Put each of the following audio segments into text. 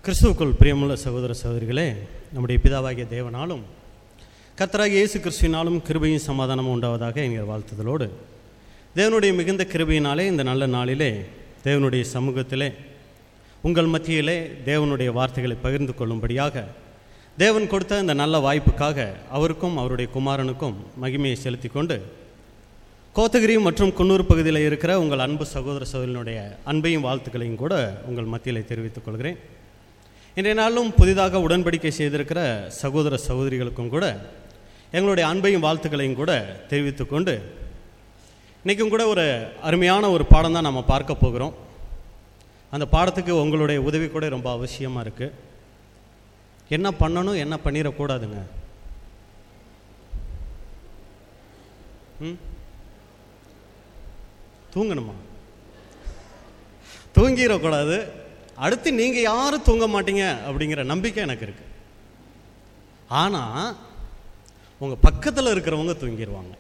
கிறிஸ்துவுக்குள் பிரியமுள்ள சகோதர சகோதரிகளே நம்முடைய பிதாவாகிய தேவனாலும் கர்த்தராகிய இயேசு கிறிஸ்துவினாலும் கிருபையும் சமாதானமும் உண்டாவதாக எங்கள் வாழ்த்துதலோடு தேவனுடைய மிகுந்த கிருபையினாலே இந்த நல்ல நாளிலே தேவனுடைய சமூகத்திலே உங்கள் மத்தியிலே தேவனுடைய வார்த்தைகளை பகிர்ந்து கொள்ளும்படியாக தேவன் கொடுத்த இந்த நல்ல வாய்ப்புக்காக அவருக்கும் அவருடைய குமாரனுக்கும் மகிமையை செலுத்தி கொண்டு கோத்தகிரி மற்றும் குன்னூர் பகுதியில் இருக்கிற உங்கள் அன்பு சகோதர சகோதரனுடைய அன்பையும் வாழ்த்துக்களையும் கூட உங்கள் மத்தியில் தெரிவித்துக் கொள்கிறேன் இன்றைய நாளும் புதிதாக உடன்படிக்கை செய்திருக்கிற சகோதர சகோதரிகளுக்கும் கூட எங்களுடைய அன்பையும் வாழ்த்துக்களையும் கூட தெரிவித்துக் கொண்டு இன்றைக்கும் கூட ஒரு அருமையான ஒரு பாடம் தான் நம்ம பார்க்க போகிறோம் அந்த பாடத்துக்கு உங்களுடைய உதவி கூட ரொம்ப அவசியமாக இருக்குது என்ன பண்ணணும் என்ன பண்ணிடக்கூடாதுங்க ம் தூங்கணுமா தூங்கிடக்கூடாது அடுத்து நீங்கள் யாரும் தூங்க மாட்டீங்க அப்படிங்கிற நம்பிக்கை எனக்கு இருக்கு ஆனால் உங்கள் பக்கத்தில் இருக்கிறவங்க தூங்கிடுவாங்க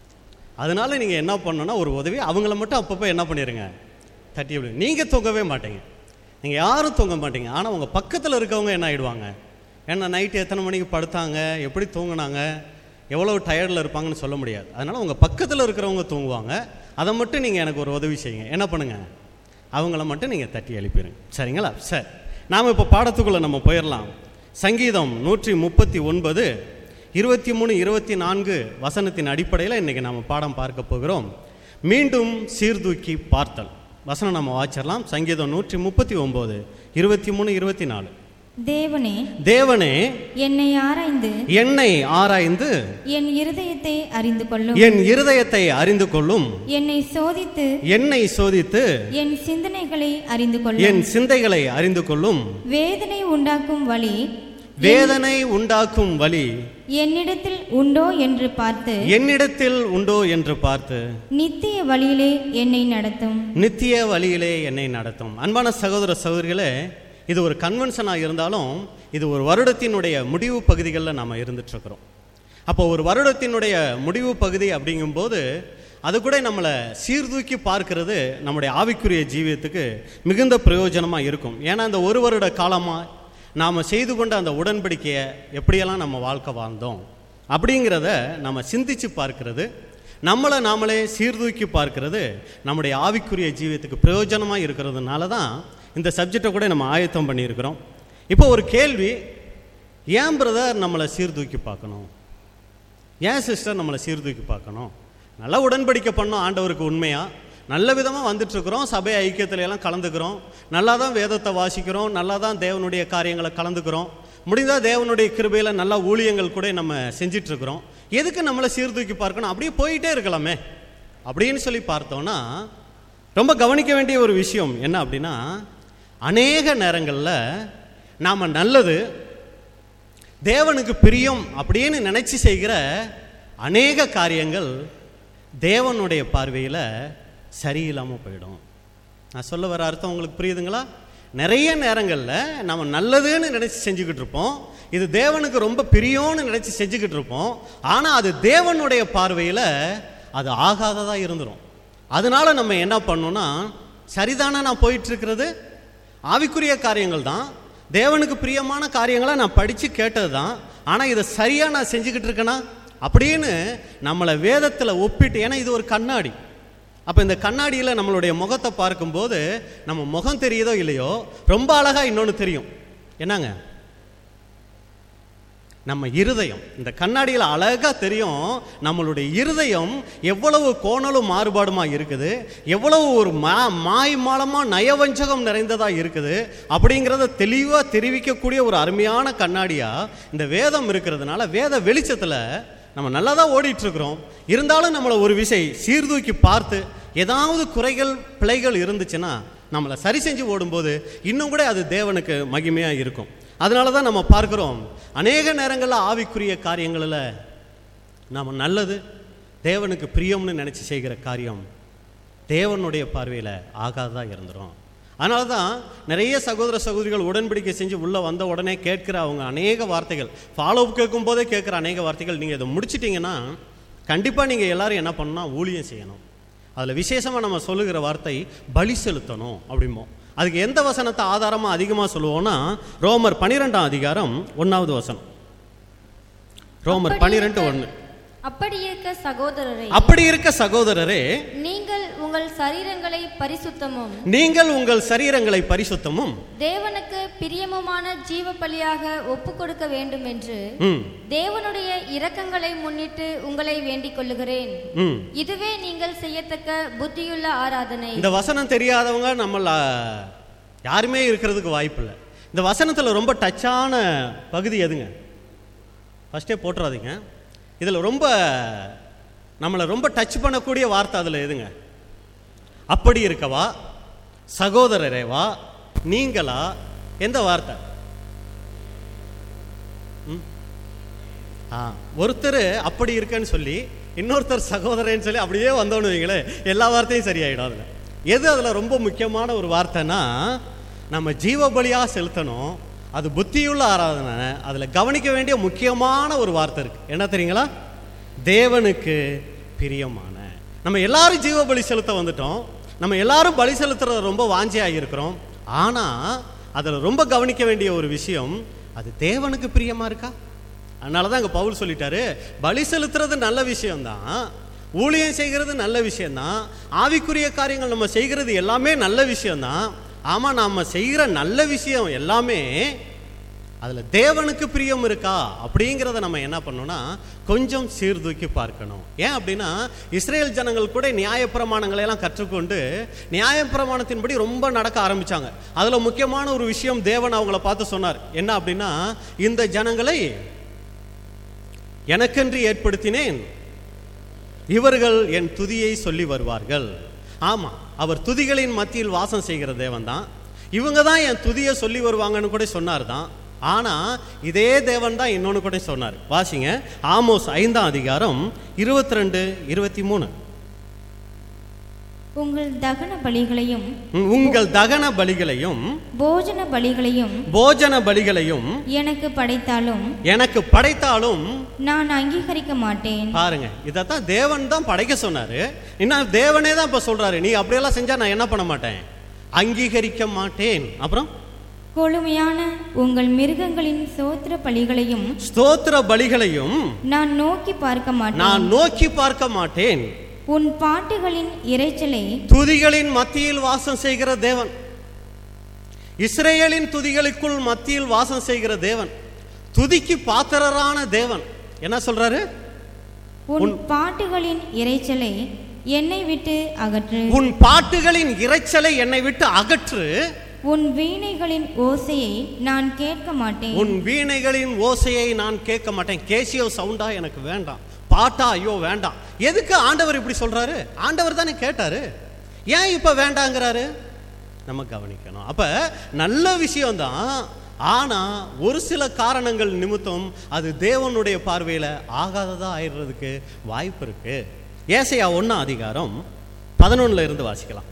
அதனால நீங்கள் என்ன பண்ணணும்னா ஒரு உதவி அவங்கள மட்டும் அப்பப்போ என்ன பண்ணிடுங்க தட்டி விடு நீங்கள் தூங்கவே மாட்டீங்க நீங்கள் யாரும் தூங்க மாட்டீங்க ஆனால் உங்கள் பக்கத்தில் இருக்கவங்க என்ன ஆகிடுவாங்க ஏன்னா நைட்டு எத்தனை மணிக்கு படுத்தாங்க எப்படி தூங்குனாங்க எவ்வளோ டயர்டில் இருப்பாங்கன்னு சொல்ல முடியாது அதனால் உங்கள் பக்கத்தில் இருக்கிறவங்க தூங்குவாங்க அதை மட்டும் நீங்கள் எனக்கு ஒரு உதவி செய்யுங்க என்ன பண்ணுங்கள் அவங்கள மட்டும் நீங்கள் தட்டி எழுப்பிடுங்க சரிங்களா சரி நாம் இப்போ பாடத்துக்குள்ளே நம்ம போயிடலாம் சங்கீதம் நூற்றி முப்பத்தி ஒன்பது இருபத்தி மூணு இருபத்தி நான்கு வசனத்தின் அடிப்படையில் இன்றைக்கி நம்ம பாடம் பார்க்க போகிறோம் மீண்டும் சீர்தூக்கி பார்த்தல் வசனம் நம்ம வாச்சிடலாம் சங்கீதம் நூற்றி முப்பத்தி ஒம்பது இருபத்தி மூணு இருபத்தி நாலு தேவனே தேவனே என்னை ஆராய்ந்து என்னை ஆராய்ந்து என் இருதயத்தை அறிந்து கொள்ளும் என் இருதயத்தை அறிந்து கொள்ளும் என்னை சோதித்து என்னை சோதித்து என் சிந்தனைகளை அறிந்து கொள்ளும் என் சிந்தைகளை அறிந்து கொள்ளும் வேதனை உண்டாக்கும் வழி வேதனை உண்டாக்கும் வழி என்னிடத்தில் உண்டோ என்று பார்த்து என்னிடத்தில் உண்டோ என்று பார்த்து நித்திய வழியிலே என்னை நடத்தும் நித்திய வழியிலே என்னை நடத்தும் அன்பான சகோதர சகோதரிகளே இது ஒரு கன்வென்ஷனாக இருந்தாலும் இது ஒரு வருடத்தினுடைய முடிவு பகுதிகளில் நாம் இருந்துட்டுருக்குறோம் அப்போ ஒரு வருடத்தினுடைய முடிவு பகுதி அப்படிங்கும்போது அது கூட நம்மளை சீர்தூக்கி பார்க்கிறது நம்முடைய ஆவிக்குரிய ஜீவியத்துக்கு மிகுந்த பிரயோஜனமாக இருக்கும் ஏன்னா அந்த ஒரு வருட காலமாக நாம் செய்து கொண்ட அந்த உடன்படிக்கையை எப்படியெல்லாம் நம்ம வாழ்க்கை வாழ்ந்தோம் அப்படிங்கிறத நம்ம சிந்திச்சு பார்க்கிறது நம்மளை நாமளே சீர்தூக்கி பார்க்கிறது நம்முடைய ஆவிக்குரிய ஜீவியத்துக்கு பிரயோஜனமாக இருக்கிறதுனால தான் இந்த சப்ஜெக்டை கூட நம்ம ஆயத்தம் பண்ணியிருக்கிறோம் இப்போ ஒரு கேள்வி ஏன் பிரதர் நம்மளை சீர்தூக்கி பார்க்கணும் ஏன் சிஸ்டர் நம்மளை சீர்தூக்கி பார்க்கணும் நல்லா உடன்படிக்கை பண்ணோம் ஆண்டவருக்கு உண்மையாக நல்ல விதமாக வந்துட்டுருக்குறோம் சபை ஐக்கியத்துல எல்லாம் கலந்துக்கிறோம் நல்லா தான் வேதத்தை வாசிக்கிறோம் நல்லா தான் தேவனுடைய காரியங்களை கலந்துக்கிறோம் முடிந்தால் தேவனுடைய கிருபையில் நல்லா ஊழியங்கள் கூட நம்ம செஞ்சிட்ருக்குறோம் எதுக்கு நம்மளை சீர்தூக்கி பார்க்கணும் அப்படியே போயிட்டே இருக்கலாமே அப்படின்னு சொல்லி பார்த்தோன்னா ரொம்ப கவனிக்க வேண்டிய ஒரு விஷயம் என்ன அப்படின்னா அநேக நேரங்களில் நாம் நல்லது தேவனுக்கு பிரியம் அப்படின்னு நினச்சி செய்கிற அநேக காரியங்கள் தேவனுடைய பார்வையில் சரியில்லாமல் போயிடும் நான் சொல்ல வர அர்த்தம் உங்களுக்கு புரியுதுங்களா நிறைய நேரங்களில் நம்ம நல்லதுன்னு நினச்சி செஞ்சுக்கிட்டு இருப்போம் இது தேவனுக்கு ரொம்ப பிரியம்னு நினச்சி செஞ்சுக்கிட்டு இருப்போம் ஆனால் அது தேவனுடைய பார்வையில் அது ஆகாததாக இருந்துடும் அதனால நம்ம என்ன பண்ணோம்னா சரிதானா நான் போயிட்டு இருக்கிறது ஆவிக்குரிய காரியங்கள் தான் தேவனுக்கு பிரியமான காரியங்களை நான் படித்து கேட்டது தான் ஆனால் இதை சரியாக நான் செஞ்சுக்கிட்டு இருக்கேனா அப்படின்னு நம்மளை வேதத்தில் ஒப்பிட்டு ஏன்னா இது ஒரு கண்ணாடி அப்போ இந்த கண்ணாடியில் நம்மளுடைய முகத்தை பார்க்கும்போது நம்ம முகம் தெரியுதோ இல்லையோ ரொம்ப அழகாக இன்னொன்று தெரியும் என்னங்க நம்ம இருதயம் இந்த கண்ணாடியில் அழகாக தெரியும் நம்மளுடைய இருதயம் எவ்வளவு கோணலும் மாறுபாடுமாக இருக்குது எவ்வளவு ஒரு மா மாய் மாலமாக நயவஞ்சகம் நிறைந்ததாக இருக்குது அப்படிங்கிறத தெளிவாக தெரிவிக்கக்கூடிய ஒரு அருமையான கண்ணாடியாக இந்த வேதம் இருக்கிறதுனால வேத வெளிச்சத்தில் நம்ம நல்லா தான் ஓடிட்டுருக்குறோம் இருந்தாலும் நம்மளை ஒரு விசை சீர்தூக்கி பார்த்து ஏதாவது குறைகள் பிழைகள் இருந்துச்சுன்னா நம்மளை சரி செஞ்சு ஓடும்போது இன்னும் கூட அது தேவனுக்கு மகிமையாக இருக்கும் அதனால தான் நம்ம பார்க்குறோம் அநேக நேரங்களில் ஆவிக்குரிய காரியங்களில் நாம் நல்லது தேவனுக்கு பிரியம்னு நினச்சி செய்கிற காரியம் தேவனுடைய பார்வையில் ஆகாததாக இருந்துடும் அதனால தான் நிறைய சகோதர சகோதரிகள் உடன்படிக்கை செஞ்சு உள்ளே வந்த உடனே கேட்கிற அவங்க அநேக வார்த்தைகள் ஃபாலோ கேட்கும் போதே கேட்குற அநேக வார்த்தைகள் நீங்கள் இதை முடிச்சிட்டிங்கன்னா கண்டிப்பாக நீங்கள் எல்லாரும் என்ன பண்ணணும்னா ஊழியம் செய்யணும் அதில் விசேஷமாக நம்ம சொல்லுகிற வார்த்தை பலி செலுத்தணும் அப்படிம்போம் அதுக்கு எந்த வசனத்தை ஆதாரமாக அதிகமாக சொல்லுவோம்னா ரோமர் பன்னிரெண்டாம் அதிகாரம் ஒன்றாவது வசனம் ரோமர் அப்படி பன்னிரெண்டு இருக்க- ஒன்று அப்படி இருக்க சகோதரரை அப்படி இருக்க சகோதரரே நீங்கள் உங்கள் சரீரங்களை பரிசுத்தமும் நீங்கள் உங்கள் சரீரங்களை பரிசுத்தமும் தேவனுக்கு பிரியமுமான ஜீவ பலியாக ஒப்பு கொடுக்க வேண்டும் என்று ம் தேவனுடைய இரக்கங்களை முன்னிட்டு உங்களை வேண்டிக் கொள்ளுகிறேன் ம் இதுவே நீங்கள் செய்யத்தக்க புத்தியுள்ள ஆராதனை இந்த வசனம் தெரியாதவங்க நம்மள யாருமே இருக்கிறதுக்கு வாய்ப்பில்லை இந்த வசனத்தில் ரொம்ப டச்சான பகுதி எதுங்க ஃபஸ்ட்டே போட்டுறாதீங்க இதில் ரொம்ப நம்மளை ரொம்ப டச் பண்ணக்கூடிய வார்த்தை அதில் எதுங்க அப்படி இருக்கவா சகோதரரேவா நீங்களா எந்த வார்த்தை ம்? ஆ ஒருத்தர் அப்படி இருக்கேன்னு சொல்லி இன்னொருத்தர் சகோதரன்னு சொல்லி அப்படியே வந்தோன்னு வைங்களேன் எல்லா வார்த்தையும் சரியாயிடும் அதில் எது அதில் ரொம்ப முக்கியமான ஒரு வார்த்தைன்னா நம்ம ஜீவ பலியா செலுத்தணும் அது புத்தியுள்ள ஆராதனை அதில் கவனிக்க வேண்டிய முக்கியமான ஒரு வார்த்தை இருக்கு என்ன தெரியுங்களா தேவனுக்கு பிரியமான நம்ம எல்லாரும் ஜீவ பலி செலுத்த வந்துட்டோம் நம்ம எல்லாரும் பலி செலுத்துறது ரொம்ப வாஞ்சியாக இருக்கிறோம் ஆனால் அதில் ரொம்ப கவனிக்க வேண்டிய ஒரு விஷயம் அது தேவனுக்கு பிரியமா இருக்கா அதனால தான் அங்கே பவுல் சொல்லிட்டாரு பலி செலுத்துறது நல்ல விஷயம்தான் ஊழியம் செய்கிறது நல்ல விஷயம்தான் ஆவிக்குரிய காரியங்கள் நம்ம செய்கிறது எல்லாமே நல்ல விஷயம்தான் ஆமாம் நாம் செய்கிற நல்ல விஷயம் எல்லாமே அதில் தேவனுக்கு பிரியம் இருக்கா அப்படிங்கிறத நம்ம என்ன பண்ணோம்னா கொஞ்சம் சீர்தூக்கி பார்க்கணும் ஏன் அப்படின்னா இஸ்ரேல் ஜனங்கள் கூட நியாயப்பிரமாணங்களை எல்லாம் கற்றுக்கொண்டு நியாயப்பிரமாணத்தின்படி ரொம்ப நடக்க ஆரம்பிச்சாங்க அதில் முக்கியமான ஒரு விஷயம் தேவன் அவங்கள பார்த்து சொன்னார் என்ன அப்படின்னா இந்த ஜனங்களை எனக்கென்று ஏற்படுத்தினேன் இவர்கள் என் துதியை சொல்லி வருவார்கள் ஆமா அவர் துதிகளின் மத்தியில் வாசம் செய்கிற தேவன் தான் இவங்க தான் என் துதியை சொல்லி வருவாங்கன்னு கூட சொன்னார் தான் ஆனா இதே தேவன் தான் இன்னொன்று கூட சொன்னார் வாசிங்க ஆமோஸ் ஐந்தாம் அதிகாரம் இருபத்தி ரெண்டு இருபத்தி மூணு உங்கள் தகன பலிகளையும் உங்கள் தகன பலிகளையும் போஜன பலிகளையும் போஜன பலிகளையும் எனக்கு படைத்தாலும் எனக்கு படைத்தாலும் நான் அங்கீகரிக்க மாட்டேன் பாருங்க இதைத்தான் தேவன் தான் படைக்க சொன்னாரு இன்னும் தேவனே தான் இப்ப சொல்றாரு நீ அப்படியெல்லாம் செஞ்சா நான் என்ன பண்ண மாட்டேன் அங்கீகரிக்க மாட்டேன் அப்புறம் கொழுமையான உங்கள் மிருகங்களின் சோத்திர பலிகளையும் ஸ்தோத்திர பலிகளையும் நான் நோக்கி பார்க்க மாட்டேன் நான் நோக்கி பார்க்க மாட்டேன் உன் பாட்டுகளின் இரைச்சலை துதிகளின் மத்தியில் வாசம் செய்கிற தேவன் இஸ்ரேலின் துதிகளுக்குள் மத்தியில் வாசம் செய்கிற தேவன் துதிக்கு பாத்திரரான தேவன் என்ன சொல்றாரு உன் பாட்டுகளின் இரைச்சலை என்னை விட்டு அகற்று உன் பாட்டுகளின் இரைச்சலை என்னை விட்டு அகற்று உன் வீணைகளின் ஓசையை நான் கேட்க மாட்டேன் உன் வீணைகளின் ஓசையை நான் கேட்க மாட்டேன் கேசியோ சவுண்டா எனக்கு வேண்டாம் பாட்டா ஐயோ வேண்டாம் எதுக்கு ஆண்டவர் இப்படி சொல்றாரு ஆண்டவர் தானே கேட்டாரு ஏன் இப்ப வேண்டாங்கிறாரு நம்ம கவனிக்கணும் அப்ப நல்ல விஷயம்தான் ஆனா ஒரு சில காரணங்கள் நிமித்தம் அது தேவனுடைய பார்வையில ஆகாததா ஆயிடுறதுக்கு வாய்ப்பு இருக்கு ஏசையா ஒண்ணாம் அதிகாரம் பதினொன்னுல இருந்து வாசிக்கலாம்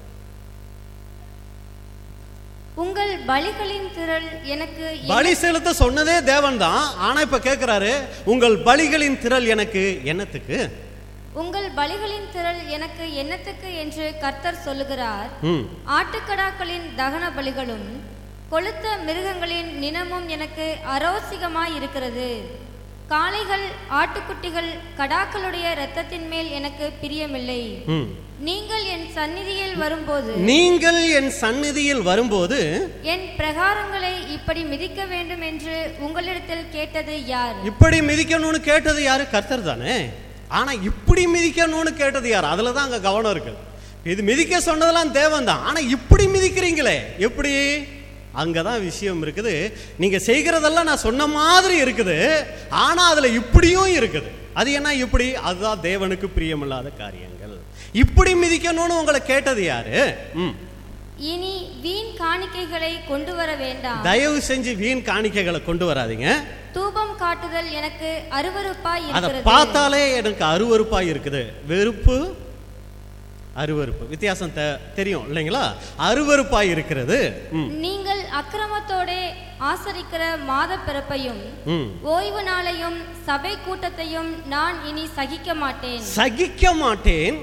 உங்கள் பலிகளின் திரள் எனக்கு என்ன- பலி செலுத்த சொன்னதே தேவன் தான் ஆனா இப்ப கேக்குறாரு உங்கள் பலிகளின் திரள் எனக்கு என்னத்துக்கு உங்கள் பலிகளின் திரள் எனக்கு என்னத்துக்கு என்று கர்த்தர் சொல்லுகிறார் ம் ஆட்டுக்கடாக்களின் தகன பலிகளும் கொளுத்த மிருகங்களின் நினமும் எனக்கு அரோசிகமாய் இருக்கிறது காளைகள் ஆட்டுக்குட்டிகள் கடாக்களுடைய இரத்தத்தின் மேல் எனக்கு பிரியமில்லை ம் நீங்கள் என் சந்நிதியில் வரும்போது நீங்கள் என் சந்நிதியில் வரும்போது என் பிரகாரங்களை இப்படி மிதிக்க வேண்டும் என்று உங்களிடத்தில் கேட்டது யார் இப்படி மிதிக்கணும்னு கேட்டது யாரு கர்த்தர் தானே ஆனா இப்படி மிதிக்கணும்னு கேட்டது யார் அதுல தான் அங்க கவனம் இருக்கு இது மிதிக்க சொன்னதெல்லாம் தேவன் தான் ஆனா இப்படி மிதிக்கிறீங்களே எப்படி அங்கதான் விஷயம் இருக்குது நீங்க செய்கிறதெல்லாம் நான் சொன்ன மாதிரி இருக்குது ஆனா அதுல இப்படியும் இருக்குது அது என்ன இப்படி அதுதான் தேவனுக்கு பிரியமில்லாத காரியங்கள் இப்படி மிதிக்கணும்னு உங்களை கேட்டது யாரு ம் இனி வீண் காணிக்கைகளை கொண்டு வர வேண்டாம் தயவு செஞ்சு வீண் காணிக்கைகளை கொண்டு வராதீங்க தூபம் காட்டுதல் எனக்கு அருவருப்பாய் அதை இருக்கிறது பார்த்தாலே எனக்கு அருவருப்பா இருக்குது வெறுப்பு அருவருப்பு வித்தியாசம் தெ- தெரியும் இல்லைங்களா அருவருப்பாய் இருக்கிறது ம், நீங்கள் அக்கிரமத்தோடே ஆசரிக்கிற மாத பிறப்பையும் ம். ஓய்வு நாளையும் சபை கூட்டத்தையும் நான் இனி சகிக்க மாட்டேன் சகிக்க மாட்டேன்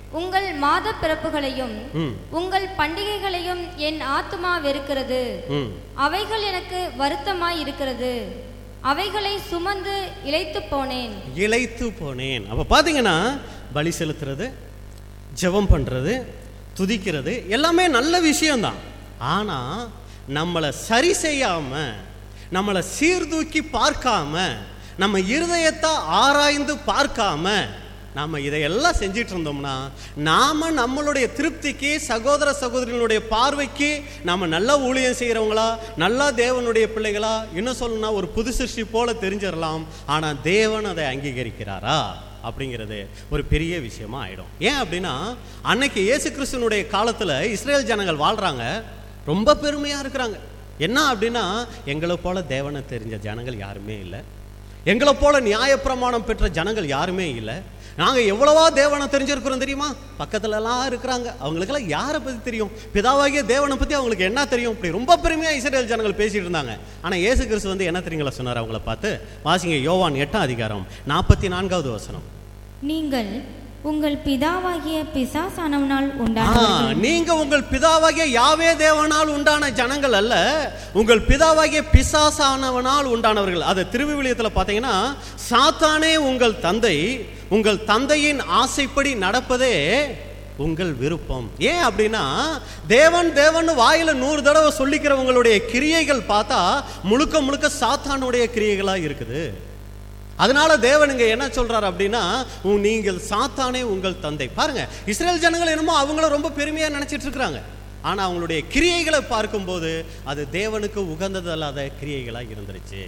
உங்கள் மாத பிறப்புகளையும் ம் உங்கள் பண்டிகைகளையும் என் ஆத்துமா வெறுக்கிறது ம் அவைகள் எனக்கு வருத்தமாய் இருக்கிறது அவைகளை சுமந்து இளைத்து போனேன் இளைத்து போனேன் அப்போ பார்த்தீங்கன்னா பலி செலுத்துறது ஜெபம் பண்ணுறது துதிக்கிறது எல்லாமே நல்ல விஷயம்தான் ஆனால் நம்மளை சரி செய்யாமல் நம்மளை சீர்தூக்கி பார்க்காம நம்ம இருதயத்தை ஆராய்ந்து பார்க்காம நாம் இதையெல்லாம் செஞ்சிட்டு இருந்தோம்னா நாம் நம்மளுடைய திருப்திக்கு சகோதர சகோதரிகளுடைய பார்வைக்கு நாம் நல்ல ஊழியம் செய்கிறவங்களா நல்லா தேவனுடைய பிள்ளைகளா இன்னும் சொல்லணும்னா ஒரு புது சிருஷ்டி போல தெரிஞ்சிடலாம் ஆனால் தேவன் அதை அங்கீகரிக்கிறாரா அப்படிங்கிறது ஒரு பெரிய விஷயமா ஆயிடும் ஏன் அப்படின்னா அன்னைக்கு இயேசு கிறிஸ்துவனுடைய காலத்தில் இஸ்ரேல் ஜனங்கள் வாழ்கிறாங்க ரொம்ப பெருமையாக இருக்கிறாங்க என்ன அப்படின்னா எங்களை போல தேவனை தெரிஞ்ச ஜனங்கள் யாருமே இல்லை எங்களை போல நியாயப்பிரமாணம் பெற்ற ஜனங்கள் யாருமே இல்லை நாங்கள் எவ்வளவா தேவனை தெரிஞ்சிருக்கிறோம் தெரியுமா பக்கத்துலலாம் இருக்கிறாங்க அவங்களுக்கெல்லாம் யாரை பற்றி தெரியும் பிதாவாகிய தேவனை பற்றி அவங்களுக்கு என்ன தெரியும் இப்படி ரொம்ப பெருமையாக இஸ்ரேல் ஜனங்கள் பேசிட்டு இருந்தாங்க ஆனால் இயேசு கிறிஸ்து வந்து என்ன தெரியுங்களா சொன்னார் அவங்கள பார்த்து வாசிங்க யோவான் எட்டாம் அதிகாரம் நாற்பத்தி நான்காவது வசனம் நீங்கள் உங்கள் பிதாவாகிய பிசாசானவனால் ஆ, உண்டானவர்கள் நீங்க உங்கள் பிதாவாகிய யாவே தேவனால் உண்டான ஜனங்கள் அல்ல உங்கள் பிதாவாகிய பிசாசானவனால் உண்டானவர்கள் அது திருவிவிலியத்தில் பார்த்தீங்கன்னா சாத்தானே உங்கள் தந்தை உங்கள் தந்தையின் ஆசைப்படி நடப்பதே உங்கள் விருப்பம் ஏன் அப்படின்னா தேவன் தேவன் வாயில நூறு தடவை சொல்லிக்கிறவங்களுடைய கிரியைகள் பார்த்தா முழுக்க முழுக்க சாத்தானுடைய கிரியைகளா இருக்குது அதனால தேவன் இங்க என்ன சொல்றாரு அப்படின்னா உ- நீங்கள் சாத்தானே உங்கள் தந்தை பாருங்க இஸ்ரேல் ஜனங்கள் என்னமோ அவங்கள ரொம்ப பெருமையா நினைச்சிட்டு இருக்கிறாங்க ஆனா அவங்களுடைய கிரியைகளை பார்க்கும்போது அது தேவனுக்கு உகந்தது அல்லாத கிரியைகளா இருந்துருச்சு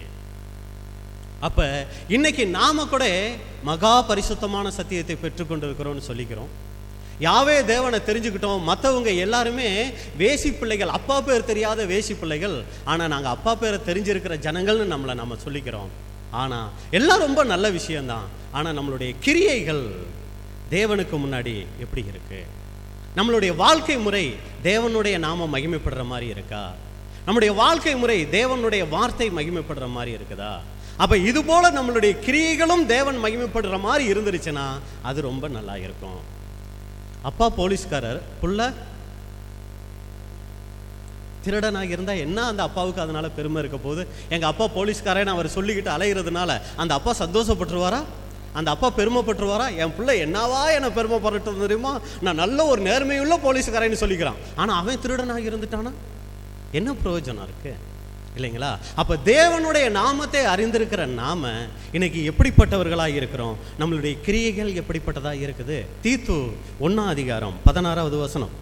அப்ப இன்னைக்கு நாம கூட மகா பரிசுத்தமான சத்தியத்தை பெற்றுக்கொண்டிருக்கிறோம்னு சொல்லிக்கிறோம் யாவே தேவனை தெரிஞ்சுக்கிட்டோம் மற்றவங்க எல்லாருமே வேசி பிள்ளைகள் அப்பா பேர் தெரியாத வேசி பிள்ளைகள் ஆனால் நாங்கள் அப்பா பேரை தெரிஞ்சிருக்கிற ஜனங்கள்னு நம்மளை நம்ம சொல்லிக்கிறோம் ஆனால் எல்லாம் ரொம்ப நல்ல விஷயம்தான் ஆனால் நம்மளுடைய கிரியைகள் தேவனுக்கு முன்னாடி எப்படி இருக்கு நம்மளுடைய வாழ்க்கை முறை தேவனுடைய நாம மகிமைப்படுற மாதிரி இருக்கா நம்முடைய வாழ்க்கை முறை தேவனுடைய வார்த்தை மகிமைப்படுற மாதிரி இருக்குதா அப்ப இது போல நம்மளுடைய கிரியைகளும் தேவன் மகிமைப்படுற மாதிரி இருந்துருச்சுன்னா அது ரொம்ப நல்லா இருக்கும் அப்பா போலீஸ்காரர் புள்ள திருடனாக இருந்தா என்ன அந்த அப்பாவுக்கு அதனால பெருமை இருக்க போகுது எங்க அப்பா போலீஸ்காரன் அவர் சொல்லிக்கிட்டு அலைகிறதுனால அந்த அப்பா சந்தோஷப்பட்டுருவாரா அந்த அப்பா பெருமைப்பட்டுருவாரா என் பிள்ளை என்னவா என்ன பெருமைப்பட்டு தெரியுமா நான் நல்ல ஒரு நேர்மையுள்ள போலீஸ்காரன்னு சொல்லிக்கிறான் ஆனா அவன் திருடனாக இருந்துட்டானா என்ன பிரயோஜனம் இருக்கு இல்லைங்களா அப்ப தேவனுடைய நாமத்தை அறிந்திருக்கிற நாம இன்னைக்கு எப்படிப்பட்டவர்களா இருக்கிறோம் நம்மளுடைய கிரியைகள் எப்படிப்பட்டதா இருக்குது தீத்து ஒன்னாம் அதிகாரம் பதினாறாவது வசனம்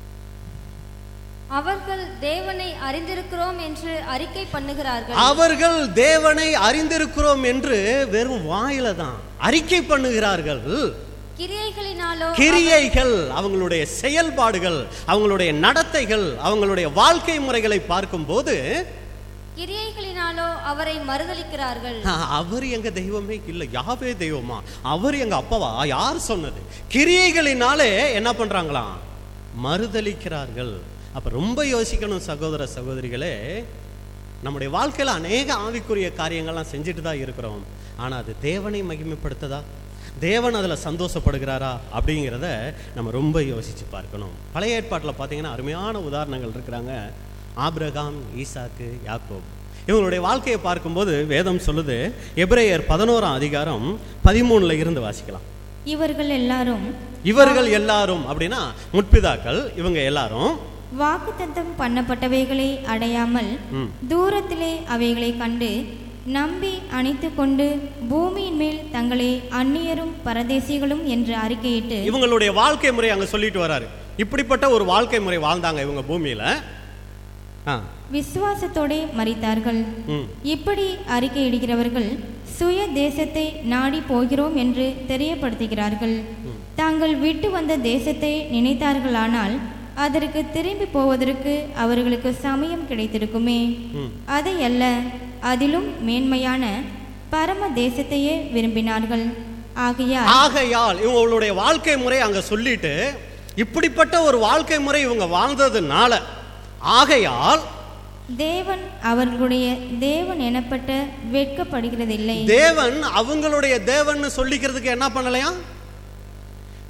அவர்கள் தேவனை அறிந்திருக்கிறோம் என்று அறிக்கை பண்ணுகிறார்கள் அவர்கள் தேவனை அறிந்திருக்கிறோம் என்று வெறும் வாயில தான் அறிக்கை பண்ணுகிறார்கள் கிரியைகளினாலோ கிரியைகள் அவங்களுடைய செயல்பாடுகள் அவங்களுடைய நடத்தைகள் அவங்களுடைய வாழ்க்கை முறைகளை பார்க்கும்போது கிரியைகளினாலோ அவரை மறுதலிக்கிறார்கள் ஆ, அவர் எங்க தெய்வமே இல்லை யாவே தெய்வமா அவர் எங்க அப்பாவா யார் சொன்னது கிரியைகளினாலே என்ன பண்றாங்களாம் மறுதலிக்கிறார்கள் அப்ப ரொம்ப யோசிக்கணும் சகோதர சகோதரிகளே நம்முடைய வாழ்க்கையில அநேக ஆவிக்குரிய காரியங்கள்லாம் செஞ்சுட்டு தான் இருக்கிறோம் ஆனா அது தேவனை மகிமைப்படுத்துதா தேவன் அதில் சந்தோஷப்படுகிறாரா அப்படிங்கிறத நம்ம ரொம்ப யோசிச்சு பார்க்கணும் பழைய ஏற்பாட்டில் பார்த்தீங்கன்னா அருமையான உதாரணங்கள் இருக்கிறாங்க ஆபிரகாம் ஈசாக்கு யாக்கோப் இவங்களுடைய வாழ்க்கையை பார்க்கும்போது வேதம் சொல்லுது எபிரேயர் பதினோராம் அதிகாரம் பதிமூணுல இருந்து வாசிக்கலாம் இவர்கள் எல்லாரும் இவர்கள் எல்லாரும் அப்படின்னா முற்பிதாக்கள் இவங்க எல்லாரும் வாக்குத்தத்தம் பண்ணப்பட்டவைகளை அடையாமல் ம், தூரத்திலே அவைகளை கண்டு நம்பி அணைத்து கொண்டு பூமியின் மேல் தங்களை அந்நியரும் பரதேசிகளும் என்று அறிக்கையிட்டு இவங்களுடைய வாழ்க்கை முறை அங்க சொல்லிட்டு வராரு இப்படிப்பட்ட ஒரு வாழ்க்கை முறை வாழ்ந்தாங்க இவங்க பூமியில ஆ விசுவாசத்தோடே மறித்தார்கள் ம் இப்படி அறிக்கையிடுகிறவர்கள் சுய தேசத்தை நாடி போகிறோம் என்று தெரியப்படுத்துகிறார்கள் தாங்கள் விட்டு வந்த தேசத்தை நினைத்தார்களானால் அதற்கு திரும்பி போவதற்கு அவர்களுக்கு சமயம் கிடைத்திருக்குமே ம் அதை அல்ல அதிலும் மேன்மையான பரம தேசத்தையே விரும்பினார்கள் ஆகையால் ஆகையால் இவங்களுடைய வாழ்க்கை முறை அங்க சொல்லிட்டு இப்படிப்பட்ட ஒரு வாழ்க்கை முறை இவங்க வாழ்ந்ததுனால ஆகையால் தேவன் அவர்களுடைய தேவன் எனப்பட்ட வெட்கப்படுகிறதில்லை தேவன் அவங்களுடைய தேவன் சொல்லிக்கிறதுக்கு என்ன பண்ணலையா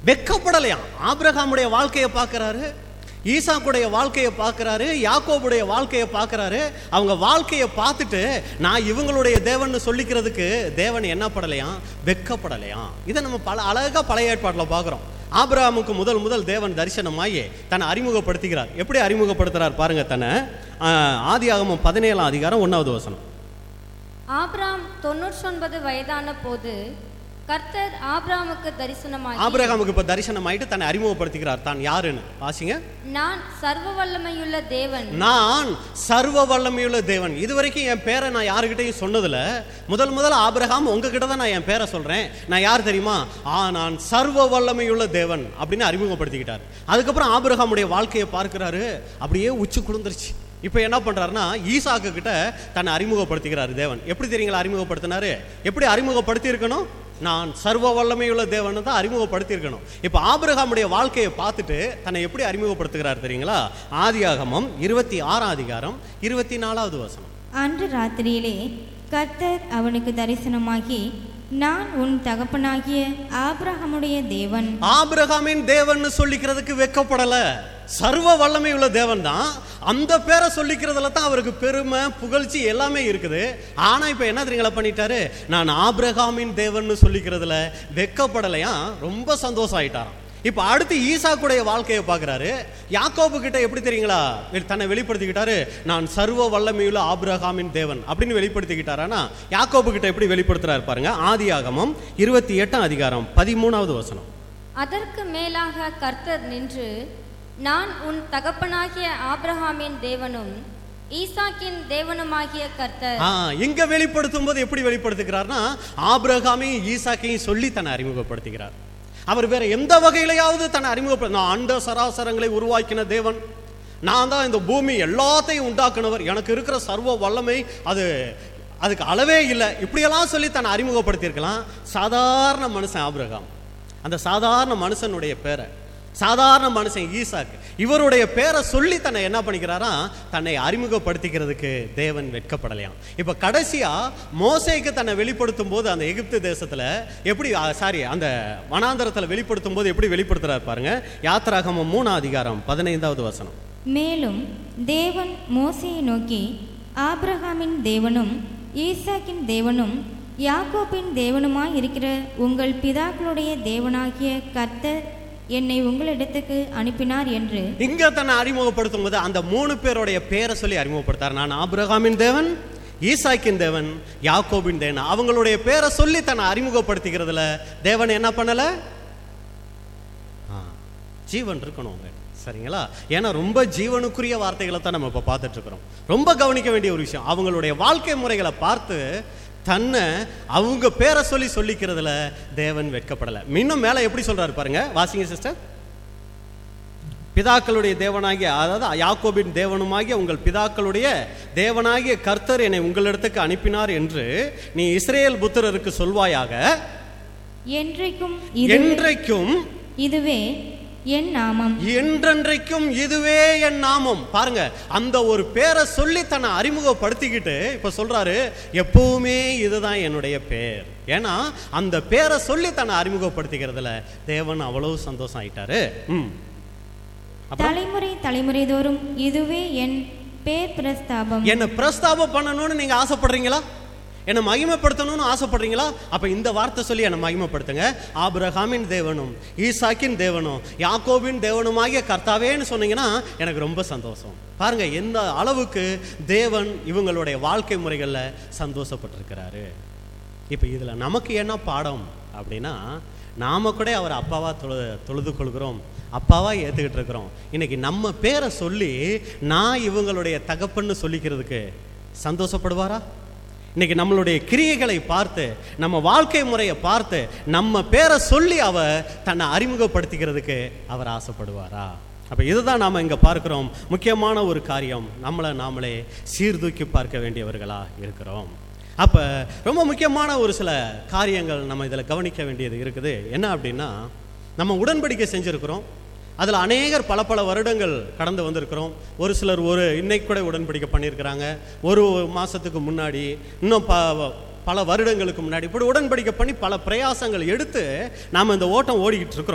வெக்கப்படலையாம் ஆபிரகாமுடைய வாழ்க்கையை பார்க்கறாரு ஈசாக்குடைய வாழ்க்கையை பார்க்கறாரு யாக்கோபுடைய வாழ்க்கையை பார்க்கறாரு அவங்க வாழ்க்கையை பார்த்துட்டு நான் இவங்களுடைய தேவன்னு சொல்லிக்கிறதுக்கு தேவன் என்ன படலையாம் வெக்கப்படலையாம் இதை நம்ம பல அழகா பழைய ஏற்பாட்டில் பார்க்குறோம் ஆபிரகாமுக்கு முதல் முதல் தேவன் தரிசனமாகி தன்னை அறிமுகப்படுத்திக்கிறார் எப்படி அறிமுகப்படுத்துறார் பாருங்க தன்னை ஆஹ், ஆதியாகமம் பதினேழாம் அதிகாரம் ஒன்றாவது வசனம் ஆபிராம் தொன்னூற்றொன்பது வயதான போது கர்த்தர் ஆபிராமுக்கு தரிசனமாகி ஆபிரகாமுக்கு இப்போ தரிசனம் ஆயிட்டு தன்னை அறிமுகப்படுத்திக்கிறார் தான் யாருன்னு வாசிங்க நான் சர்வ வல்லமையுள்ள தேவன் நான் சர்வ வல்லமையுள்ள தேவன் இதுவரைக்கும் என் பேரை நான் யாருக்கிட்டையும் சொன்னதில்ல முதல் முதல்ல ஆபிரகாம் உங்ககிட்ட தான் நான் என் பேரை சொல்றேன் நான் யார் தெரியுமா ஆ நான் சர்வ வல்லமையுள்ள தேவன் அப்படின்னு அறிமுகப்படுத்திக்கிட்டார் அதுக்கப்புறம் ஆபிரகாமுடைய வாழ்க்கையை பார்க்கிறாரு அப்படியே உச்சி குளிர்ந்துருச்சு இப்போ என்ன பண்றாருன்னா ஈசாக்கு கிட்ட தன்னை அறிமுகப்படுத்திக்கிறாரு தேவன் எப்படி தெரியுங்களா அறிமுகப்படுத்தினாரு எப்படி அறிமுகப்படுத்தி இருக்கணும் நான் சர்வ வல்லமையுள்ள தேவன் தான் அறிமுகப்படுத்தி இருக்கணும் இப்போ ஆபிரகாமுடைய வாழ்க்கையை பார்த்துட்டு தன்னை எப்படி அறிமுகப்படுத்துகிறார் தெரியுங்களா ஆதியாகமம் இருபத்தி ஆறாம் அதிகாரம் இருபத்தி நாலாவது வசனம் அன்று ராத்திரியிலே கர்த்தர் அவனுக்கு தரிசனமாகி நான் உன் தகப்பனாகிய ஆபிரகாமுடைய தேவன் ஆபிரகாமின் தேவன் சொல்லிக்கிறதுக்கு வெக்கப்படல சர்வ வல்லமை உள்ள தேவன் தான் அந்த பேரை சொல்லிக்கிறதுல தான் அவருக்கு பெருமை புகழ்ச்சி எல்லாமே இருக்குது ஆனா இப்ப என்ன தெரியுங்களா பண்ணிட்டாரு நான் ஆபிரகாமின் தேவன் சொல்லிக்கிறதுல வெக்கப்படலையா ரொம்ப சந்தோஷம் ஆயிட்டாராம் இப்ப அடுத்து ஈசாக்குடைய வாழ்க்கையை பார்க்கறாரு யாக்கோபு கிட்ட எப்படி தெரியுங்களா வெ- தன்னை வெளிப்படுத்திக்கிட்டாரு நான் சர்வ வல்லமையுள்ள ஆபிரகாமின் தேவன் அப்படின்னு வெளிப்படுத்திக்கிட்டாரானா யாக்கோபு கிட்ட எப்படி வெளிப்படுத்துறாரு பாருங்க ஆதியாகமம் இருபத்தி எட்டாம் அதிகாரம் பதிமூணாவது வசனம் அதற்கு மேலாக கர்த்தர் நின்று நான் உன் தகப்பனாகிய ஆபிரகாமின் தேவனும் ஈசாக்கின் தேவனுமாகிய கர்த்தர் ஆ, இங்க வெளிப்படுத்தும் போது எப்படி வெளிப்படுத்துகிறார்னா ஆபிரகாமையும் ஈசாக்கையும் சொல்லி தன்னை அறிமுகப்படுத்துகிறார் அவர் வேற எந்த வகையிலையாவது தன்னை அறிமுகப்படுத்த நான் அண்ட சராசரங்களை உருவாக்கின தேவன் நான் தான் இந்த பூமி எல்லாத்தையும் உண்டாக்குனவர் எனக்கு இருக்கிற சர்வ வல்லமை அது அதுக்கு அளவே இல்லை இப்படியெல்லாம் சொல்லி தன்னை அறிமுகப்படுத்தியிருக்கலாம் சாதாரண மனுஷன் ஆபிரகாம் அந்த சாதாரண மனுஷனுடைய பேரை சாதாரண மனுஷன் ஈசாக்கு இவருடைய பேரை சொல்லி தன்னை என்ன பண்ணிக்கிறாரா தன்னை அறிமுகப்படுத்திக்கிறதுக்கு தேவன் வெட்கப்படலையாம் இப்ப கடைசியா மோசேக்கு தன்னை வெளிப்படுத்தும் போது அந்த எகிப்து தேசத்துல எப்படி சாரி அந்த வனாந்தரத்துல வெளிப்படுத்தும் போது எப்படி வெளிப்படுத்துறாரு பாருங்க யாத்திராகமம் மூணாம் அதிகாரம் பதினைந்தாவது வசனம் மேலும் தேவன் மோசேயை நோக்கி ஆபிரகாமின் தேவனும் ஈசாக்கின் தேவனும் யாக்கோபின் தேவனுமாய் இருக்கிற உங்கள் பிதாக்களுடைய தேவனாகிய கர்த்தர் என்னை உங்களிடத்துக்கு அனுப்பினார் என்று இங்க தன்னை அறிமுகப்படுத்தும் போது அந்த மூணு பேருடைய பேரை சொல்லி அறிமுகப்படுத்தார் நான் ஆபிரகாமின் தேவன் ஈசாக்கின் தேவன் யாக்கோபின் தேவன் அவங்களுடைய பேரை சொல்லி தன்னை அறிமுகப்படுத்திக்கிறதுல தேவன் என்ன பண்ணல ஆ, ஜீவன் இருக்கணும் அவங்க சரிங்களா ஏன்னா ரொம்ப ஜீவனுக்குரிய வார்த்தைகளை தான் நம்ம இப்போ பார்த்துட்டு இருக்கிறோம் ரொம்ப கவனிக்க வேண்டிய ஒரு விஷயம் அவங்களுடைய வாழ்க்கை முறைகளை பார்த்து தன்னை அவங்க பேரை சொல்லி சொல்லிக்கிறதுல தேவன் வெட்கப்படலை இன்னும் மேலே எப்படி சொல்றாரு பாருங்க வாசிங்க சிஸ்டர் பிதாக்களுடைய தேவனாகிய அதாவது யாக்கோபின் தேவனுமாகிய உங்கள் பிதாக்களுடைய தேவனாகிய கர்த்தர் என்னை உங்களிடத்துக்கு அனுப்பினார் என்று நீ இஸ்ரேல் புத்திரருக்கு சொல்வாயாக என்றைக்கும் இது என்றைக்கும் இதுவே என் நாமம் என்றென்றைக்கும் இதுவே என் நாமம் பாருங்க அந்த ஒரு பேரை சொல்லி தன்னை அறிமுகப்படுத்திக்கிட்டு இப்ப சொல்றாரு எப்பவுமே இதுதான் என்னுடைய பேர் ஏன்னா அந்த பேரை சொல்லி தன்னை அறிமுகப்படுத்திக்கிறதுல தேவன் அவ்வளவு சந்தோஷம் ஆயிட்டாரு ம் அப்புறம் தலைமுறை தலைமுறை தோறும் இதுவே என் பேர் பிரஸ்தாபம் என்னை பிரஸ்தாபம் பண்ணணும்னு நீங்க ஆசைப்படுறீங்களா என்னை மகிமைப்படுத்தணும்னு ஆசைப்படுறீங்களா அப்ப இந்த வார்த்தை சொல்லி என்னை மகிமைப்படுத்துங்க ஆபிரகாமின் தேவனும் ஈசாக்கின் தேவனும் யாக்கோபின் தேவனுமாகிய கர்த்தாவேன்னு சொன்னீங்கன்னா எனக்கு ரொம்ப சந்தோஷம் பாருங்க எந்த அளவுக்கு தேவன் இவங்களுடைய வாழ்க்கை முறைகளில் சந்தோஷப்பட்டிருக்கிறாரு இப்போ இதில் நமக்கு என்ன பாடம் அப்படின்னா நாம கூட அவர் அப்பாவா தொழு தொழுது கொள்கிறோம் அப்பாவா ஏற்றுக்கிட்டு இருக்கிறோம் இன்னைக்கு நம்ம பேரை சொல்லி நான் இவங்களுடைய தகப்பன்னு சொல்லிக்கிறதுக்கு சந்தோஷப்படுவாரா இன்னைக்கு நம்மளுடைய கிரியைகளை பார்த்து நம்ம வாழ்க்கை முறையை பார்த்து நம்ம பேரை சொல்லி அவ தன்னை அறிமுகப்படுத்திக்கிறதுக்கு அவர் ஆசைப்படுவாரா அப்ப இதுதான் நாம இங்க பார்க்கிறோம் முக்கியமான ஒரு காரியம் நம்மளை நாமளே சீர்தூக்கி பார்க்க வேண்டியவர்களா இருக்கிறோம் அப்ப ரொம்ப முக்கியமான ஒரு சில காரியங்கள் நம்ம இதில் கவனிக்க வேண்டியது இருக்குது என்ன அப்படின்னா நம்ம உடன்படிக்கை செஞ்சிருக்கிறோம் அதில் அநேகர் பல பல வருடங்கள் கடந்து வந்திருக்கிறோம் ஒரு சிலர் ஒரு இன்னைக்கு கூட உடன்படிக்கை பண்ணியிருக்கிறாங்க ஒரு மாதத்துக்கு முன்னாடி இன்னும் ப பல வருடங்களுக்கு முன்னாடி இப்படி உடன்படிக்கை பண்ணி பல பிரயாசங்கள் எடுத்து நாம் இந்த ஓட்டம் ஓடிக்கிட்டு இருக்கிறோம்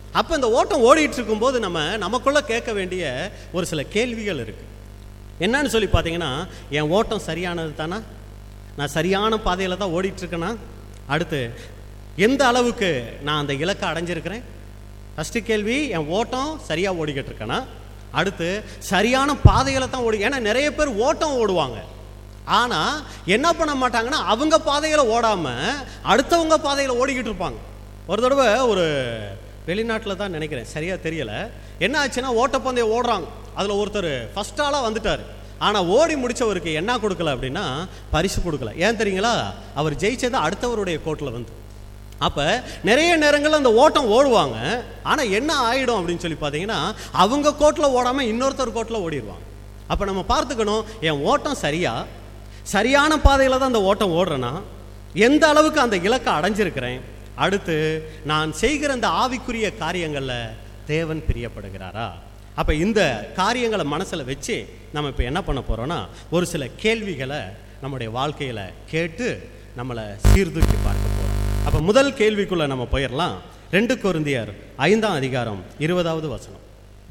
அப்போ இந்த ஓட்டம் ஓடிட்டு இருக்கும்போது நம்ம நமக்குள்ள கேட்க வேண்டிய ஒரு சில கேள்விகள் இருக்கு என்னன்னு சொல்லி பார்த்தீங்கன்னா என் ஓட்டம் சரியானது தானா நான் சரியான பாதையில் தான் ஓடிட்டு இருக்கேனா அடுத்து எந்த அளவுக்கு நான் அந்த இலக்கை அடைஞ்சிருக்கிறேன் ஃபஸ்ட்டு கேள்வி என் ஓட்டம் சரியாக ஓடிக்கிட்டு இருக்கேனா அடுத்து சரியான பாதையில் தான் ஓடி ஏன்னா நிறைய பேர் ஓட்டம் ஓடுவாங்க ஆனால் என்ன பண்ண மாட்டாங்கன்னா அவங்க பாதையில் ஓடாமல் அடுத்தவங்க பாதையில் ஓடிக்கிட்டு இருப்பாங்க ஒரு தடவை ஒரு வெளிநாட்டில் தான் நினைக்கிறேன் சரியாக தெரியல என்ன ஆச்சுன்னா ஓட்டப்பந்தயம் ஓடுறாங்க அதில் ஒருத்தர் ஃபஸ்ட் ஆளாக வந்துட்டார் ஆனால் ஓடி முடிச்சவருக்கு என்ன கொடுக்கல அப்படின்னா பரிசு கொடுக்கல ஏன் தெரியுங்களா அவர் ஜெயிச்சது அடுத்தவருடைய கோட்டில் வந்து அப்போ நிறைய நேரங்களில் அந்த ஓட்டம் ஓடுவாங்க ஆனால் என்ன ஆயிடும் அப்படின்னு சொல்லி பார்த்தீங்கன்னா அவங்க கோட்டில் ஓடாமல் இன்னொருத்தர் கோட்டில் ஓடிடுவாங்க அப்போ நம்ம பார்த்துக்கணும் என் ஓட்டம் சரியா சரியான பாதையில் தான் அந்த ஓட்டம் ஓடுறேன்னா எந்த அளவுக்கு அந்த இலக்கை அடைஞ்சிருக்கிறேன் அடுத்து நான் செய்கிற அந்த ஆவிக்குரிய காரியங்களில் தேவன் பிரியப்படுகிறாரா அப்போ இந்த காரியங்களை மனசில் வச்சு நம்ம இப்போ என்ன பண்ண போகிறோன்னா ஒரு சில கேள்விகளை நம்முடைய வாழ்க்கையில் கேட்டு நம்மளை சீர்தூக்கி பார்க்க போகிறோம் அப்போ முதல் கேள்விக்குள்ளே நம்ம போயிடலாம் ரெண்டு கொருந்தியர் ஐந்தாம் அதிகாரம் இருபதாவது வசனம்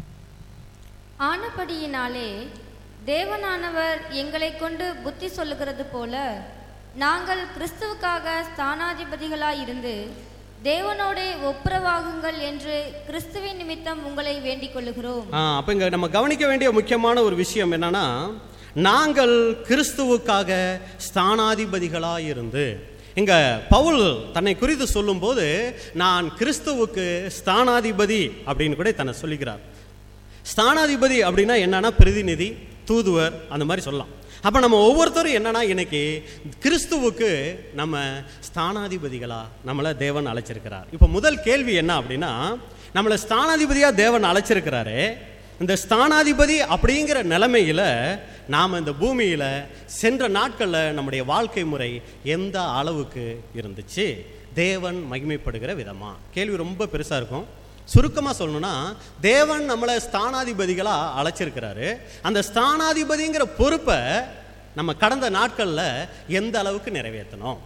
ஆனபடியினாலே தேவனானவர் எங்களை கொண்டு புத்தி சொல்லுகிறது போல நாங்கள் கிறிஸ்துவுக்காக ஸ்தானாதிபதிகளாயிருந்து தேவனோடே ஒப்புரவாகுங்கள் என்று கிறிஸ்துவின் நிமித்தம் உங்களை வேண்டிக் கொள்ளுகிறோம் ஆ, அப்ப இங்க நம்ம கவனிக்க வேண்டிய முக்கியமான ஒரு விஷயம் என்னன்னா நாங்கள் கிறிஸ்துவுக்காக ஸ்தானாதிபதிகளாக இருந்து இங்க பவுல் தன்னை குறித்து சொல்லும்போது நான் கிறிஸ்துவுக்கு ஸ்தானாதிபதி அப்படின்னு கூட தன்னை சொல்லிக்கிறார் ஸ்தானாதிபதி அப்படின்னா என்னன்னா பிரதிநிதி தூதுவர் அந்த மாதிரி சொல்லலாம் அப்போ நம்ம ஒவ்வொருத்தரும் என்னன்னா இன்னைக்கு கிறிஸ்துவுக்கு நம்ம ஸ்தானாதிபதிகளா நம்மளை தேவன் அழைச்சிருக்கிறார் இப்போ முதல் கேள்வி என்ன அப்படின்னா நம்மளை ஸ்தானாதிபதியா தேவன் அழைச்சிருக்கிறாரு இந்த ஸ்தானாதிபதி அப்படிங்கிற நிலைமையில நாம் இந்த பூமியில சென்ற நாட்களில் நம்முடைய வாழ்க்கை முறை எந்த அளவுக்கு இருந்துச்சு தேவன் மகிமைப்படுகிற விதமா கேள்வி ரொம்ப பெருசா இருக்கும் சுருக்கமாக சொல்லணும்னா தேவன் நம்மளை ஸ்தானாதிபதிகளாக அழைச்சிருக்கிறாரு அந்த ஸ்தானாதிபதிங்கிற பொறுப்பை நம்ம கடந்த நாட்களில் எந்த அளவுக்கு நிறைவேற்றணும்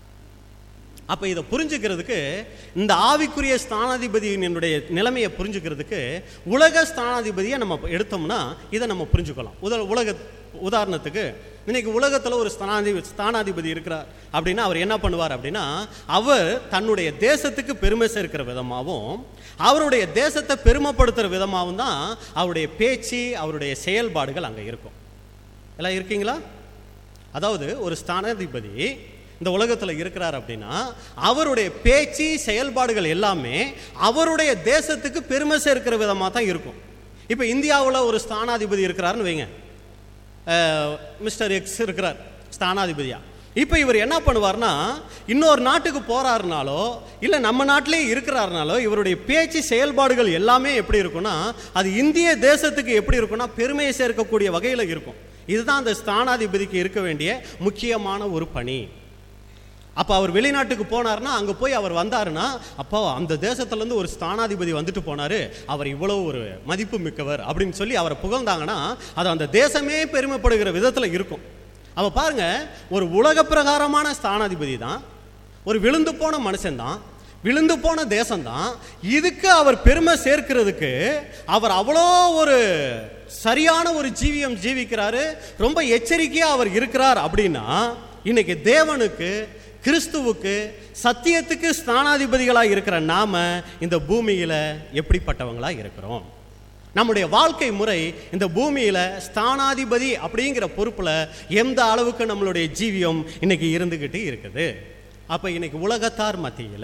அப்போ இதை புரிஞ்சுக்கிறதுக்கு இந்த ஆவிக்குரிய ஸ்தானாதிபதியினுடைய நிலைமையை புரிஞ்சுக்கிறதுக்கு உலக ஸ்தானாதிபதியை நம்ம எடுத்தோம்னா இதை நம்ம புரிஞ்சுக்கலாம் உத உலக உதாரணத்துக்கு இன்னைக்கு உலகத்தில் ஒரு ஸ்தானாதி ஸ்தானாதிபதி இருக்கிறார் அப்படின்னா அவர் என்ன பண்ணுவார் அப்படின்னா அவர் தன்னுடைய தேசத்துக்கு பெருமை சேர்க்கிற விதமாகவும் அவருடைய தேசத்தை பெருமைப்படுத்துகிற விதமாகவும் தான் அவருடைய பேச்சு அவருடைய செயல்பாடுகள் அங்கே இருக்கும் எல்லாம் இருக்கீங்களா அதாவது ஒரு ஸ்தானாதிபதி இந்த உலகத்தில் இருக்கிறார் அப்படின்னா அவருடைய பேச்சு செயல்பாடுகள் எல்லாமே அவருடைய தேசத்துக்கு பெருமை சேர்க்கிற விதமாக தான் இருக்கும் இப்போ இந்தியாவில் ஒரு ஸ்தானாதிபதி இருக்கிறாருன்னு வைங்க அஹ், மிஸ்டர் எக்ஸ் இருக்கிறார் ஸ்தானாதிபதியா இப்போ இவர் என்ன பண்ணுவார்னா இன்னொரு நாட்டுக்கு போறாருனாலோ இல்லை நம்ம நாட்டிலே இருக்கிறாருனாலோ இவருடைய பேச்சு செயல்பாடுகள் எல்லாமே எப்படி இருக்கும்னா அது இந்திய தேசத்துக்கு எப்படி இருக்கும்னா பெருமையை சேர்க்கக்கூடிய வகையில் இருக்கும் இதுதான் அந்த ஸ்தானாதிபதிக்கு இருக்க வேண்டிய முக்கியமான ஒரு பணி அப்போ அவர் வெளிநாட்டுக்கு போனார்னா அங்கே போய் அவர் வந்தாருன்னா அப்போ அந்த தேசத்துலேருந்து ஒரு ஸ்தானாதிபதி வந்துட்டு போனார் அவர் இவ்வளவு ஒரு மதிப்பு மிக்கவர் அப்படின்னு சொல்லி அவரை புகழ்ந்தாங்கன்னா அது அந்த தேசமே பெருமைப்படுகிற விதத்தில் இருக்கும் அப்போ பாருங்க ஒரு உலக பிரகாரமான ஸ்தானாதிபதி தான் ஒரு விழுந்து போன மனுஷன்தான் விழுந்து போன தேசம்தான் இதுக்கு அவர் பெருமை சேர்க்கிறதுக்கு அவர் அவ்வளோ ஒரு சரியான ஒரு ஜீவியம் ஜீவிக்கிறாரு ரொம்ப எச்சரிக்கையாக அவர் இருக்கிறார் அப்படின்னா இன்னைக்கு தேவனுக்கு கிறிஸ்துவுக்கு சத்தியத்துக்கு ஸ்தானாதிபதிகளாக இருக்கிற நாம இந்த பூமியில எப்படிப்பட்டவங்களா இருக்கிறோம் நம்முடைய வாழ்க்கை முறை இந்த பூமியில ஸ்தானாதிபதி அப்படிங்கிற பொறுப்புல எந்த அளவுக்கு நம்மளுடைய ஜீவியம் இன்னைக்கு இருந்துகிட்டு இருக்குது அப்ப இன்னைக்கு உலகத்தார் மத்தியில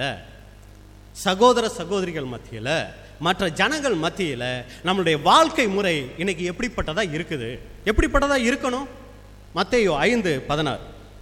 சகோதர சகோதரிகள் மத்தியில மற்ற ஜனங்கள் மத்தியில நம்மளுடைய வாழ்க்கை முறை இன்னைக்கு எப்படிப்பட்டதா இருக்குது எப்படிப்பட்டதா இருக்கணும் மத்தேயு ஐந்து பதினாறு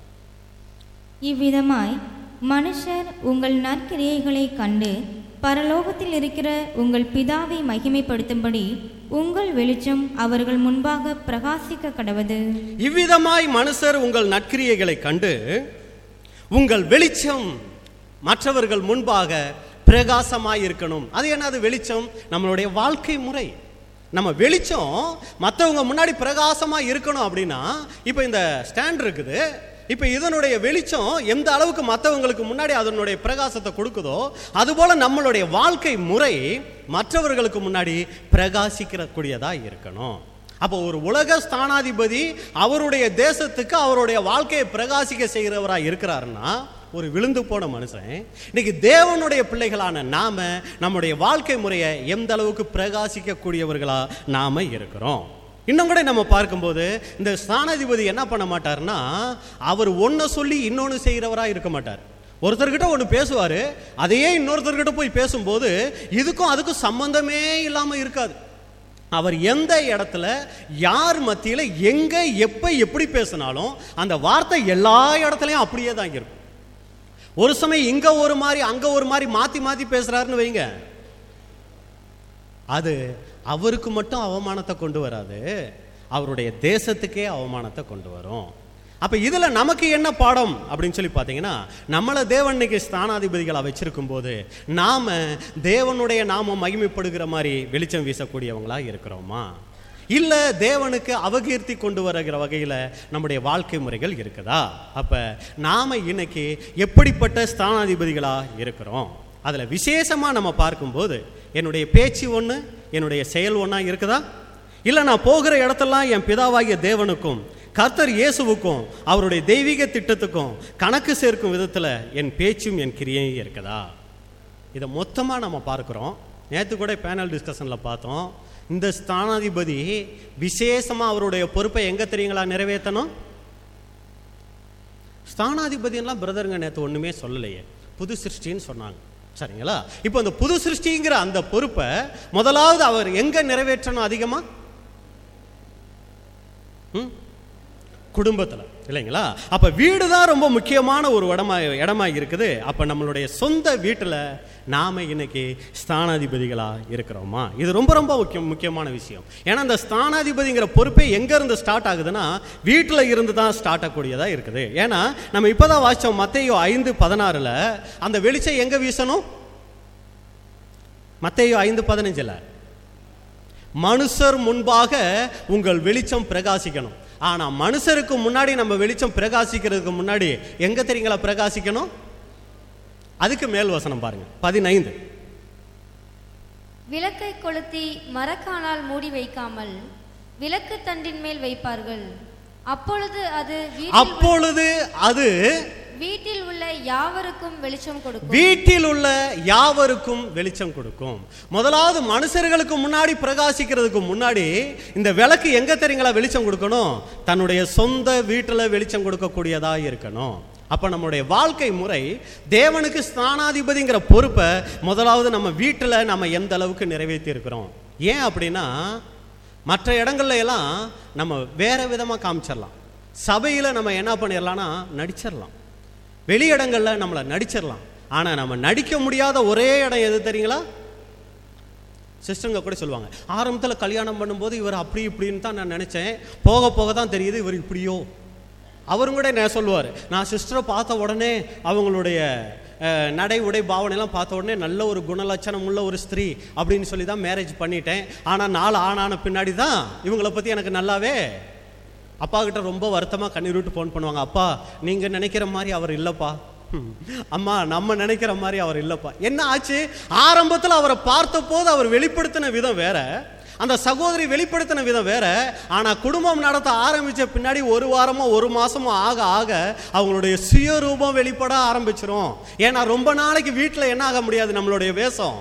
இவ்விதமாய் மனுஷர் உங்கள் நற்கிரியைகளைக் கண்டு பரலோகத்தில் இருக்கிற உங்கள் பிதாவை மகிமைப்படுத்தும்படி உங்கள் வெளிச்சம் அவர்கள் முன்பாக பிரகாசிக்க கடவது இவ்விதமாய் மனுஷர் உங்கள் நற்கிரியைகளை கண்டு உங்கள் வெளிச்சம் மற்றவர்கள் முன்பாக பிரகாசமாய் இருக்கணும் அது என்னது வெளிச்சம் நம்மளுடைய வாழ்க்கை முறை நம்ம வெளிச்சம் மற்றவங்க முன்னாடி பிரகாசமாக இருக்கணும் அப்படின்னா இப்போ இந்த ஸ்டாண்ட் இருக்குது இப்போ இதனுடைய வெளிச்சம் எந்த அளவுக்கு மற்றவங்களுக்கு முன்னாடி அதனுடைய பிரகாசத்தை கொடுக்குதோ அதுபோல நம்மளுடைய வாழ்க்கை முறை மற்றவர்களுக்கு முன்னாடி பிரகாசிக்கிறக்கூடியதா இருக்கணும் அப்போ ஒரு உலக ஸ்தானாதிபதி அவருடைய தேசத்துக்கு அவருடைய வாழ்க்கையை பிரகாசிக்க செய்கிறவரா இருக்கிறாருன்னா ஒரு விழுந்து போன மனுஷன் இன்னைக்கு தேவனுடைய பிள்ளைகளான நாம நம்முடைய வாழ்க்கை முறையை எந்த அளவுக்கு பிரகாசிக்கக்கூடியவர்களா நாம இருக்கிறோம் இன்னும் கூட நம்ம பார்க்கும்போது இந்த ஸ்தானாதிபதி என்ன பண்ண மாட்டார்னா அவர் ஒன்றை சொல்லி இன்னொன்று செய்கிறவரா இருக்க மாட்டார் ஒருத்தர்கிட்ட ஒன்று பேசுவார் அதையே இன்னொருத்தர்கிட்ட போய் பேசும்போது இதுக்கும் அதுக்கும் சம்பந்தமே இல்லாமல் இருக்காது அவர் எந்த இடத்துல யார் மத்தியில் எங்கே எப்போ எப்படி பேசினாலும் அந்த வார்த்தை எல்லா இடத்துலையும் அப்படியே தான் இருக்கும் ஒரு சமயம் இங்க ஒரு மாதிரி அங்க ஒரு மாதிரி மாத்தி மாத்தி பேசுறாருன்னு வைங்க அது அவருக்கு மட்டும் அவமானத்தை கொண்டு வராது அவருடைய தேசத்துக்கே அவமானத்தை கொண்டு வரும் அப்ப இதுல நமக்கு என்ன பாடம் அப்படின்னு சொல்லி பார்த்தீங்கன்னா நம்மளை தேவன் இன்னைக்கு ஸ்தானாதிபதிகளை வச்சிருக்கும் போது நாம தேவனுடைய நாமம் மகிமைப்படுகிற மாதிரி வெளிச்சம் வீசக்கூடியவங்களா இருக்கிறோமா இல்ல தேவனுக்கு அவகீர்த்தி கொண்டு வருகிற வகையில நம்முடைய வாழ்க்கை முறைகள் இருக்குதா அப்ப நாம இன்னைக்கு எப்படிப்பட்ட ஸ்தானாதிபதிகளா இருக்கிறோம் அதுல விசேஷமா நம்ம பார்க்கும்போது என்னுடைய பேச்சு ஒண்ணு என்னுடைய செயல் ஒண்ணா இருக்குதா இல்ல நான் போகிற இடத்தெல்லாம் என் பிதாவாகிய தேவனுக்கும் கர்த்தர் இயேசுவுக்கும் அவருடைய தெய்வீக திட்டத்துக்கும் கணக்கு சேர்க்கும் விதத்துல என் பேச்சும் என் கிரியையும் இருக்குதா இதை மொத்தமா நம்ம பார்க்கிறோம் நேற்று கூட பேனல் டிஸ்கஷன்ல பார்த்தோம் இந்த ஸ்தானாதிபதி விசேஷமா அவருடைய பொறுப்பை எங்க தெரியுங்களா நிறைவேற்றணும் ஸ்தானாதிபதியெல்லாம் பிரதருங்க நேற்று ஒண்ணுமே சொல்லலையே புது சிருஷ்டின்னு சொன்னாங்க சரிங்களா இப்போ அந்த புது சிருஷ்டிங்கிற அந்த பொறுப்பை முதலாவது அவர் எங்க நிறைவேற்றணும் அதிகமா ம்? குடும்பத்துல இல்லைங்களா அப்ப வீடு தான் ரொம்ப முக்கியமான ஒரு இடமா இடமா இருக்குது அப்ப நம்மளுடைய சொந்த வீட்டுல நாம இன்னைக்கு ஸ்தானாதிபதிகளா இருக்கிறோமா இது ரொம்ப ரொம்ப முக்கியம் முக்கியமான விஷயம் ஏன்னா அந்த ஸ்தானாதிபதிங்கிற பொறுப்பே எங்க இருந்து ஸ்டார்ட் ஆகுதுன்னா வீட்டுல இருந்து தான் ஸ்டார்ட் ஆகக்கூடியதா இருக்குது ஏன்னா நம்ம இப்பதான் வாசிச்சோம் மத்தேயோ ஐந்து பதினாறுல அந்த வெளிச்சம் எங்க வீசணும் மத்தேயோ ஐந்து பதினஞ்சுல மனுஷர் முன்பாக உங்கள் வெளிச்சம் பிரகாசிக்கணும் ஆனா மனுஷருக்கு முன்னாடி நம்ம வெளிச்சம் பிரகாசிக்கிறதுக்கு முன்னாடி எங்க தெரியுங்களா பிரகாசிக்கணும் அதுக்கு மேல் வசனம் பாருங்க பதினைந்து விளக்கை கொளுத்தி மரக்கானால் மூடி வைக்காமல் விளக்கு தண்டின் மேல் வைப்பார்கள் அப்பொழுது அது வீட்டில் அப்பொழுது அது வீட்டில் உள்ள யாவருக்கும் வெளிச்சம் கொடுக்கும் வீட்டில் உள்ள யாவருக்கும் வெளிச்சம் கொடுக்கும் முதலாவது மனுஷர்களுக்கு முன்னாடி பிரகாசிக்கிறதுக்கு முன்னாடி இந்த விளக்கு எங்க தெரியுங்களா வெளிச்சம் கொடுக்கணும் தன்னுடைய சொந்த வீட்டில் வெளிச்சம் கொடுக்கக்கூடியதா இருக்கணும் அப்ப நம்மளுடைய வாழ்க்கை முறை தேவனுக்கு ஸ்தானாதிபதிங்கிற பொறுப்பை முதலாவது நம்ம வீட்டில் நம்ம எந்த அளவுக்கு நிறைவேற்றி இருக்கிறோம் ஏன் அப்படின்னா மற்ற இடங்கள்ல எல்லாம் நம்ம வேற விதமா காமிச்சிடலாம் சபையில நம்ம என்ன பண்ணிடலாம்னா நடிச்சிடலாம் வெளியிடங்கள்ல நம்மளை நடிச்சிடலாம் ஆனா நம்ம நடிக்க முடியாத ஒரே இடம் எது தெரியுங்களா சிஸ்டருங்க கூட சொல்லுவாங்க ஆரம்பத்தில் கல்யாணம் பண்ணும்போது இவர் அப்படி இப்படின்னு தான் நான் நினைச்சேன் போக போக தான் தெரியுது இவர் இப்படியோ அவரும் கூட நான் சொல்லுவார் நான் சிஸ்டரை பார்த்த உடனே அவங்களுடைய அஹ், நடை உடை பாவனைலாம் பார்த்த உடனே நல்ல ஒரு குணலட்சணம் உள்ள ஒரு ஸ்திரீ அப்படின்னு சொல்லி தான் மேரேஜ் பண்ணிட்டேன் ஆனால் நாள் ஆனான பின்னாடி தான் இவங்கள பற்றி எனக்கு நல்லாவே அப்பா கிட்ட ரொம்ப வருத்தமாக கண்ணீர் விட்டு ஃபோன் பண்ணுவாங்க அப்பா நீங்கள் நினைக்கிற மாதிரி அவர் இல்லைப்பா ஹம். அம்மா நம்ம நினைக்கிற மாதிரி அவர் இல்லைப்பா என்ன ஆச்சு ஆரம்பத்தில் அவரை பார்த்த போது அவர் வெளிப்படுத்தின விதம் வேற அந்த சகோதரி வெளிப்படுத்தின விதம் வேற ஆனா குடும்பம் நடத்த ஆரம்பிச்ச பின்னாடி ஒரு வாரமோ ஒரு மாசமோ ஆக ஆக அவங்களுடைய சுயரூபம் வெளிப்பட ஆரம்பிச்சிரும் ஏன்னா ரொம்ப நாளைக்கு வீட்டில் என்ன ஆக முடியாது நம்மளுடைய வேஷம்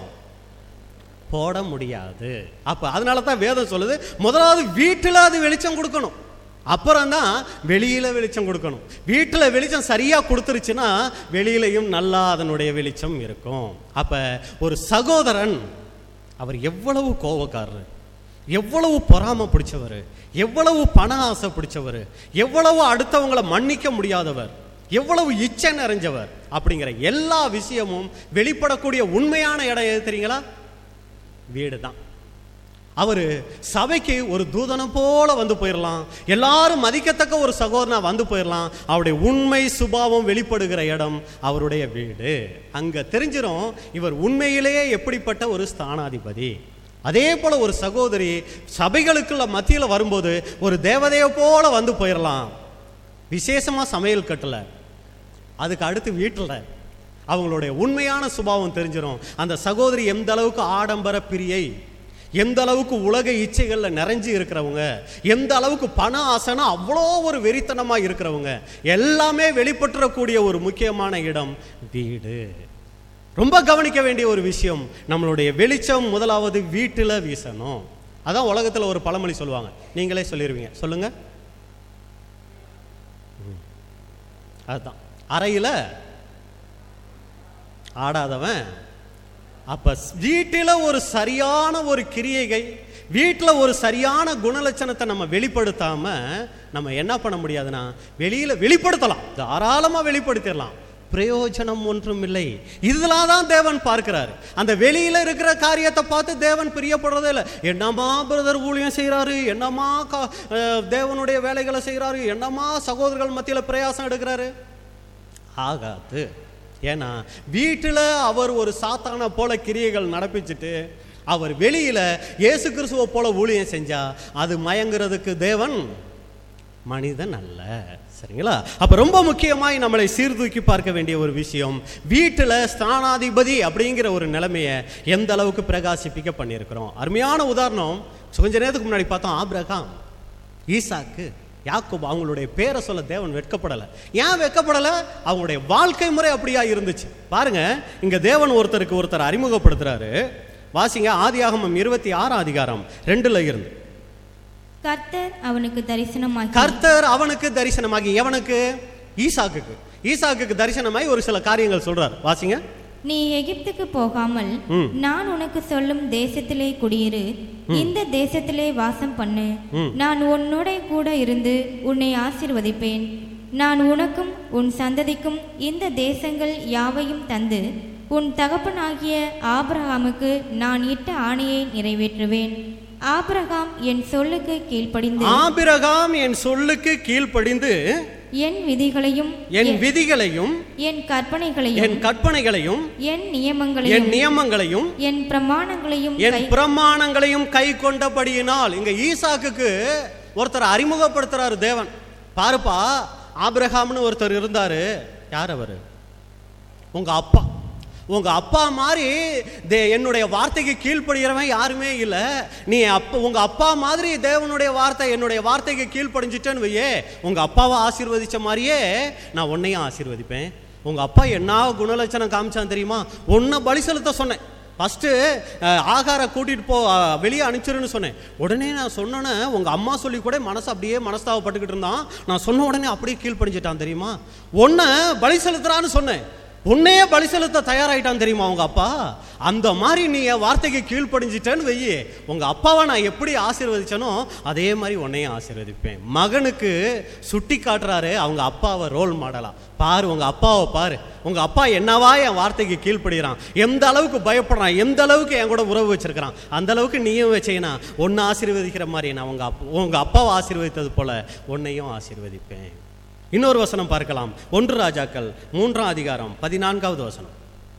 போட முடியாது அப்ப அதனால தான் வேதம் சொல்லுது முதலாவது வீட்டில் அது வெளிச்சம் கொடுக்கணும் அப்புறம் தான் வெளியில வெளிச்சம் கொடுக்கணும் வீட்டில் வெளிச்சம் சரியா கொடுத்துருச்சுன்னா வெளியிலையும் நல்லா அதனுடைய வெளிச்சம் இருக்கும் அப்ப ஒரு சகோதரன் அவர் எவ்வளவு கோபக்காரர் எவ்வளவு பொறாம பிடிச்சவர் எவ்வளவு பண ஆசை பிடிச்சவர் எவ்வளவு அடுத்தவங்களை மன்னிக்க முடியாதவர் எவ்வளவு இச்சை நிறைஞ்சவர் அப்படிங்கிற எல்லா விஷயமும் வெளிப்படக்கூடிய உண்மையான இடம் எது தெரியுங்களா வீடு தான் அவர் சபைக்கு ஒரு தூதனை போல வந்து போயிடலாம் எல்லாரும் மதிக்கத்தக்க ஒரு சகோதரனா வந்து போயிடலாம் அவருடைய உண்மை சுபாவம் வெளிப்படுகிற இடம் அவருடைய வீடு அங்க தெரிஞ்சிரும் இவர் உண்மையிலேயே எப்படிப்பட்ட ஒரு ஸ்தானாதிபதி அதே போல ஒரு சகோதரி சபைகளுக்குள்ள மத்தியில் வரும்போது ஒரு தேவதையை போல வந்து போயிடலாம் விசேஷமாக சமையல் கட்டல அதுக்கு அடுத்து வீட்டில் அவங்களுடைய உண்மையான சுபாவம் தெரிஞ்சிடும் அந்த சகோதரி எந்த அளவுக்கு ஆடம்பர பிரியை எந்த அளவுக்கு உலக இச்சைகளில் நிறைஞ்சு இருக்கிறவங்க எந்த அளவுக்கு பண ஆசைனா அவ்வளோ ஒரு வெறித்தனமாக இருக்கிறவங்க எல்லாமே வெளிப்பட்டுறக்கூடிய ஒரு முக்கியமான இடம் வீடு ரொம்ப கவனிக்க வேண்டிய ஒரு விஷயம் நம்மளுடைய வெளிச்சம் முதலாவது வீட்டில் வீசணும் அதான் உலகத்தில் ஒரு பழமொழி சொல்லுவாங்க நீங்களே சொல்லிடுவீங்க சொல்லுங்க ம். அதுதான் அறையில் ஆடாதவன் அப்ப வீட்டில் ஒரு சரியான ஒரு கிரியைகை வீட்டில் ஒரு சரியான குணலட்சணத்தை நம்ம வெளிப்படுத்தாம நம்ம என்ன பண்ண முடியாதுன்னா வெளியில வெளிப்படுத்தலாம் தாராளமா வெளிப்படுத்திடலாம் பிரயோஜனம் ஒன்றும் இல்லை இதெல்லாம் தான் தேவன் பார்க்கிறார் அந்த வெளியில இருக்கிற காரியத்தை பார்த்து தேவன் பிரியப்படுறதே இல்லை என்னமா பிரதர் ஊழியம் செய்கிறாரு என்னமா கா- அஹ் தேவனுடைய வேலைகளை செய்கிறாரு என்னமா சகோதரர்கள் மத்தியில் பிரயாசம் எடுக்கிறாரு ஆகாது ஏன்னா வீட்டில் அவர் ஒரு சாத்தான போல கிரியைகள் நடப்பிச்சுட்டு அவர் வெளியில இயேசு கிறிஸ்துவை போல ஊழியம் செஞ்சா அது மயங்குறதுக்கு தேவன் மனிதன் அல்ல சரிங்களா அப்ப ரொம்ப முக்கியமாய் நம்மளை சீர்தூக்கி பார்க்க வேண்டிய ஒரு விஷயம் வீட்டில் ஸ்தானாதிபதி அப்படிங்கிற ஒரு நிலைமையை எந்த அளவுக்கு பிரகாசிப்பிக்க பண்ணியிருக்கிறோம் அருமையான உதாரணம் கொஞ்ச நேரத்துக்கு முன்னாடி பார்த்தோம் ஆபிரகாம் ஈசாக்கு யாக்கோபு அவங்களுடைய பேரை சொல்ல தேவன் வெட்கப்படலை ஏன் வெட்கப்படலை அவங்களுடைய வாழ்க்கை முறை அப்படியா இருந்துச்சு பாருங்க இங்க தேவன் ஒருத்தருக்கு ஒருத்தர் அறிமுகப்படுத்துறாரு வாசிங்க ஆதியாகமம் இருபத்தி ஆறாம் அதிகாரம் ரெண்டுல இருந்து கர்த்தர் அவனுக்கு தரிசனமாகி கர்த்தர் அவனுக்கு தரிசனமாகி எவனுக்கு ஈசாக்குக்கு ஈசாக்குக்கு தரிசனமாகி ஒரு சில காரியங்கள் சொல்றார் வாசிங்க நீ எகிப்துக்கு போகாமல் ம். நான் உனக்கு சொல்லும் தேசத்திலே குடியிரு இந்த தேசத்திலே வாசம் பண்ணு ம். நான் உன்னோட கூட இருந்து உன்னை ஆசீர்வதிப்பேன் நான் உனக்கும் உன் சந்ததிக்கும் இந்த தேசங்கள் யாவையும் தந்து உன் தகப்பனாகிய ஆபிரகாமுக்கு நான் இட்ட ஆணையை நிறைவேற்றுவேன் ஆபிரகாம் என் சொல்லுக்கு கீழ்ப்படிந்து ஆபிரகாம் என் சொல்லுக்கு கீழ்ப்படிந்து என் விதிகளையும் என் விதிகளையும் என் கற்பனைகளையும் என் கற்பனைகளையும் என் என் நியமங்களையும் நியமங்களையும் என் பிரமாணங்களையும் என் கை- பிரமாணங்களையும் கை கொண்டபடியினால் இங்க ஈசாக்குக்கு ஒருத்தர் அறிமுகப்படுத்துறாரு தேவன் பாருப்பா ஆபிரகாம்னு ஒருத்தர் இருந்தாரு யார் அவரு உங்க அப்பா உங்க அப்பா மாதிரி தே என்னுடைய வார்த்தைக்கு கீழ்ப்படுகிறவன் யாருமே இல்லை நீ அப்ப உங்க அப்பா மாதிரி தேவனுடைய வார்த்தை என்னுடைய வார்த்தைக்கு கீழ்ப்படிஞ்சிட்டேன்னு வையே உங்க அப்பாவை ஆசீர்வதிச்ச மாதிரியே நான் உன்னையும் ஆசீர்வதிப்பேன் உங்க அப்பா என்ன குணலட்சணம் காமிச்சான் தெரியுமா உன்னை பலி செலுத்த சொன்னேன் ஃபஸ்ட்டு ஆகார கூட்டிகிட்டு போ அஹ், வெளியே அனுப்பிச்சிருன்னு சொன்னேன் உடனே நான் சொன்னோன்னே உங்கள் அம்மா சொல்லி கூட மனசு அப்படியே மனஸ்தாவப்பட்டுக்கிட்டு இருந்தான் நான் சொன்ன உடனே அப்படியே கீழ்ப்படிஞ்சிட்டான் தெரியுமா ஒன்றை பலி செலுத்துறான்னு சொன்னேன் உன்னையே பலி செலுத்த தயாராயிட்டான் தெரியுமா உங்க அப்பா அந்த மாதிரி நீ என் வார்த்தைக்கு கீழ்ப்படிஞ்சிட்டேன்னு வெய்யி உங்க அப்பாவை நான் எப்படி ஆசீர்வதிச்சனோ அதே மாதிரி உன்னையும் ஆசீர்வதிப்பேன் மகனுக்கு சுட்டி காட்டுறாரு அவங்க அப்பாவை ரோல் மாடலா பாரு உங்க அப்பாவை பாரு உங்க அப்பா என்னவா என் வார்த்தைக்கு கீழ்ப்படுகிறான் எந்த அளவுக்கு பயப்படுறான் எந்த அளவுக்கு என் கூட உறவு வச்சிருக்கிறான் அந்த அளவுக்கு நீயும் வச்சீங்கன்னா உன்னை ஆசீர்வதிக்கிற மாதிரி நான் உங்க அப்பா உங்க அப்பாவை ஆசீர்வதித்தது போல உன்னையும் ஆசீர்வதிப்பேன் இன்னொரு வசனம் பார்க்கலாம் ஒன்று ராஜாக்கள் மூன்றாம் அதிகாரம் பதினான்காவது வசனம்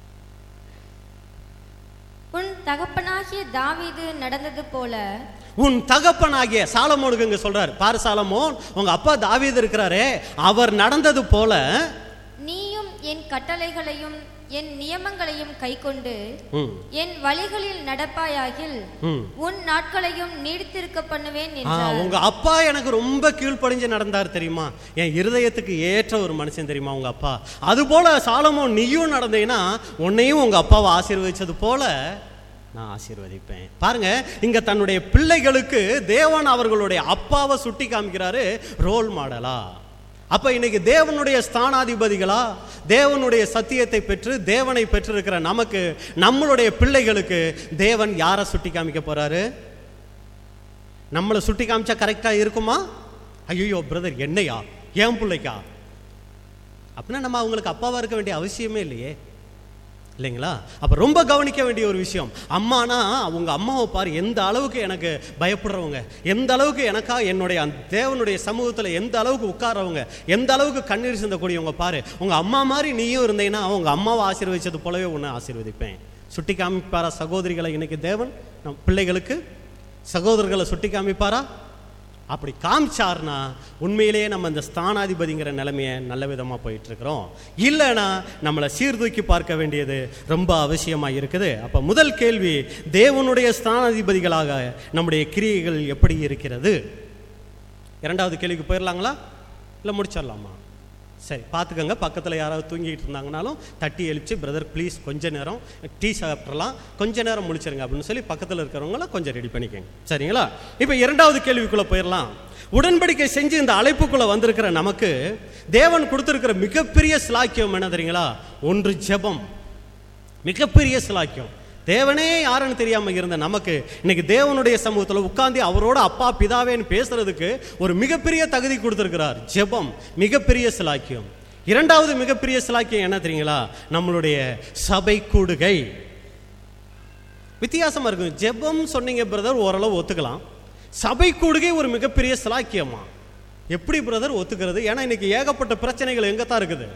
உன் தகப்பனாகிய தாவீது நடந்தது போல உன் தகப்பனாகிய சாலமோனுக்கு இங்க சொல்றாரு பாரு சாலமோன் உங்க அப்பா தாவீது இருக்கிறாரே அவர் நடந்தது போல நீயும் என் கட்டளைகளையும் என் நியமங்களையும் கைக்கொண்டு ம், என் வழிகளில் நடப்பாயாகில் ம். உன் நாட்களையும் நீடித்திருக்க பண்ணுவேன் ஆ, என்றார் உங்க அப்பா எனக்கு ரொம்ப கீழ்ப்படிஞ்சு நடந்தார் தெரியுமா என் இருதயத்துக்கு ஏற்ற ஒரு மனுஷன் தெரியுமா உங்க அப்பா அது போல சாலமோன் நீயும் நடந்தீங்கன்னா உன்னையும் உங்க அப்பாவை ஆசீர்வதிச்சது போல நான் ஆசீர்வதிப்பேன் பாருங்க இங்க தன்னுடைய பிள்ளைகளுக்கு தேவன் அவர்களுடைய அப்பாவை சுட்டி காமிக்கிறாரு ரோல் மாடலா அப்ப இன்னைக்கு தேவனுடைய ஸ்தானாதிபதிகளா தேவனுடைய சத்தியத்தை பெற்று தேவனை பெற்றிருக்கிற நமக்கு நம்மளுடைய பிள்ளைகளுக்கு தேவன் யாரை சுட்டி காமிக்க போறாரு நம்மளை சுட்டி காமிச்சா கரெக்டாக இருக்குமா ஐயோ பிரதர் என்னையா ஏன் பிள்ளைக்கா அப்படின்னா நம்ம அவங்களுக்கு அப்பாவா இருக்க வேண்டிய அவசியமே இல்லையே இல்லைங்களா அப்போ ரொம்ப கவனிக்க வேண்டிய ஒரு விஷயம் அம்மானா அவங்க அம்மாவை பாரு எந்த அளவுக்கு எனக்கு பயப்படுறவங்க எந்த அளவுக்கு எனக்கா என்னுடைய அந்த தேவனுடைய சமூகத்தில் எந்த அளவுக்கு உட்கார்றவங்க எந்த அளவுக்கு கண்ணீர் சிந்தக்கூடியவங்க பாரு உங்கள் அம்மா மாதிரி நீயும் இருந்தீங்கன்னா உங்க அம்மாவை ஆசீர்வதிச்சது போலவே உன்னை ஆசீர்வதிப்பேன் சுட்டி காமிப்பாரா சகோதரிகளை இன்னைக்கு தேவன் நம் பிள்ளைகளுக்கு சகோதரர்களை சுட்டி காமிப்பாரா அப்படி காமிச்சார்னா உண்மையிலேயே நம்ம இந்த ஸ்தானாதிபதிங்கிற நிலைமையை நல்ல விதமாக போயிட்டு இருக்கிறோம் இல்லைன்னா நம்மளை சீர்தூக்கி பார்க்க வேண்டியது ரொம்ப அவசியமாக இருக்குது அப்போ முதல் கேள்வி தேவனுடைய ஸ்தானாதிபதிகளாக நம்முடைய கிரியைகள் எப்படி இருக்கிறது இரண்டாவது கேள்விக்கு போயிடலாங்களா இல்லை முடிச்சிடலாமா சரி பார்த்துக்கோங்க பக்கத்தில் யாராவது தூங்கிட்டு இருந்தாங்கனாலும் தட்டி எழுப்பிச்சு பிரதர் ப்ளீஸ் கொஞ்ச நேரம் டீ சாப்பிட்றலாம் கொஞ்ச நேரம் முடிச்சிருங்க அப்படின்னு சொல்லி பக்கத்தில் இருக்கிறவங்கள கொஞ்சம் ரெடி பண்ணிக்கோங்க சரிங்களா இப்போ இரண்டாவது கேள்விக்குள்ளே போயிடலாம் உடன்படிக்கை செஞ்சு இந்த அழைப்புக்குள்ளே வந்திருக்கிற நமக்கு தேவன் கொடுத்துருக்கிற மிகப்பெரிய சிலாக்கியம் என்ன தெரியுங்களா ஒன்று ஜெபம் மிகப்பெரிய சிலாக்கியம் தேவனே யாருன்னு தெரியாம இருந்த நமக்கு இன்னைக்கு தேவனுடைய சமூகத்தில் உட்கார்ந்து அவரோட அப்பா பிதாவேன்னு பேசுறதுக்கு ஒரு மிகப்பெரிய தகுதி கொடுத்திருக்கிறார் ஜெபம் மிகப்பெரிய சிலாக்கியம் இரண்டாவது மிகப்பெரிய சிலாக்கியம் என்ன தெரியுங்களா நம்மளுடைய சபை கூடுகை வித்தியாசமா இருக்கும் ஜெபம் சொன்னீங்க பிரதர் ஓரளவு ஒத்துக்கலாம் சபை கூடுகை ஒரு மிகப்பெரிய சிலாக்கியமா எப்படி பிரதர் ஒத்துக்கிறது ஏன்னா இன்னைக்கு ஏகப்பட்ட பிரச்சனைகள் எங்க தான் இருக்குது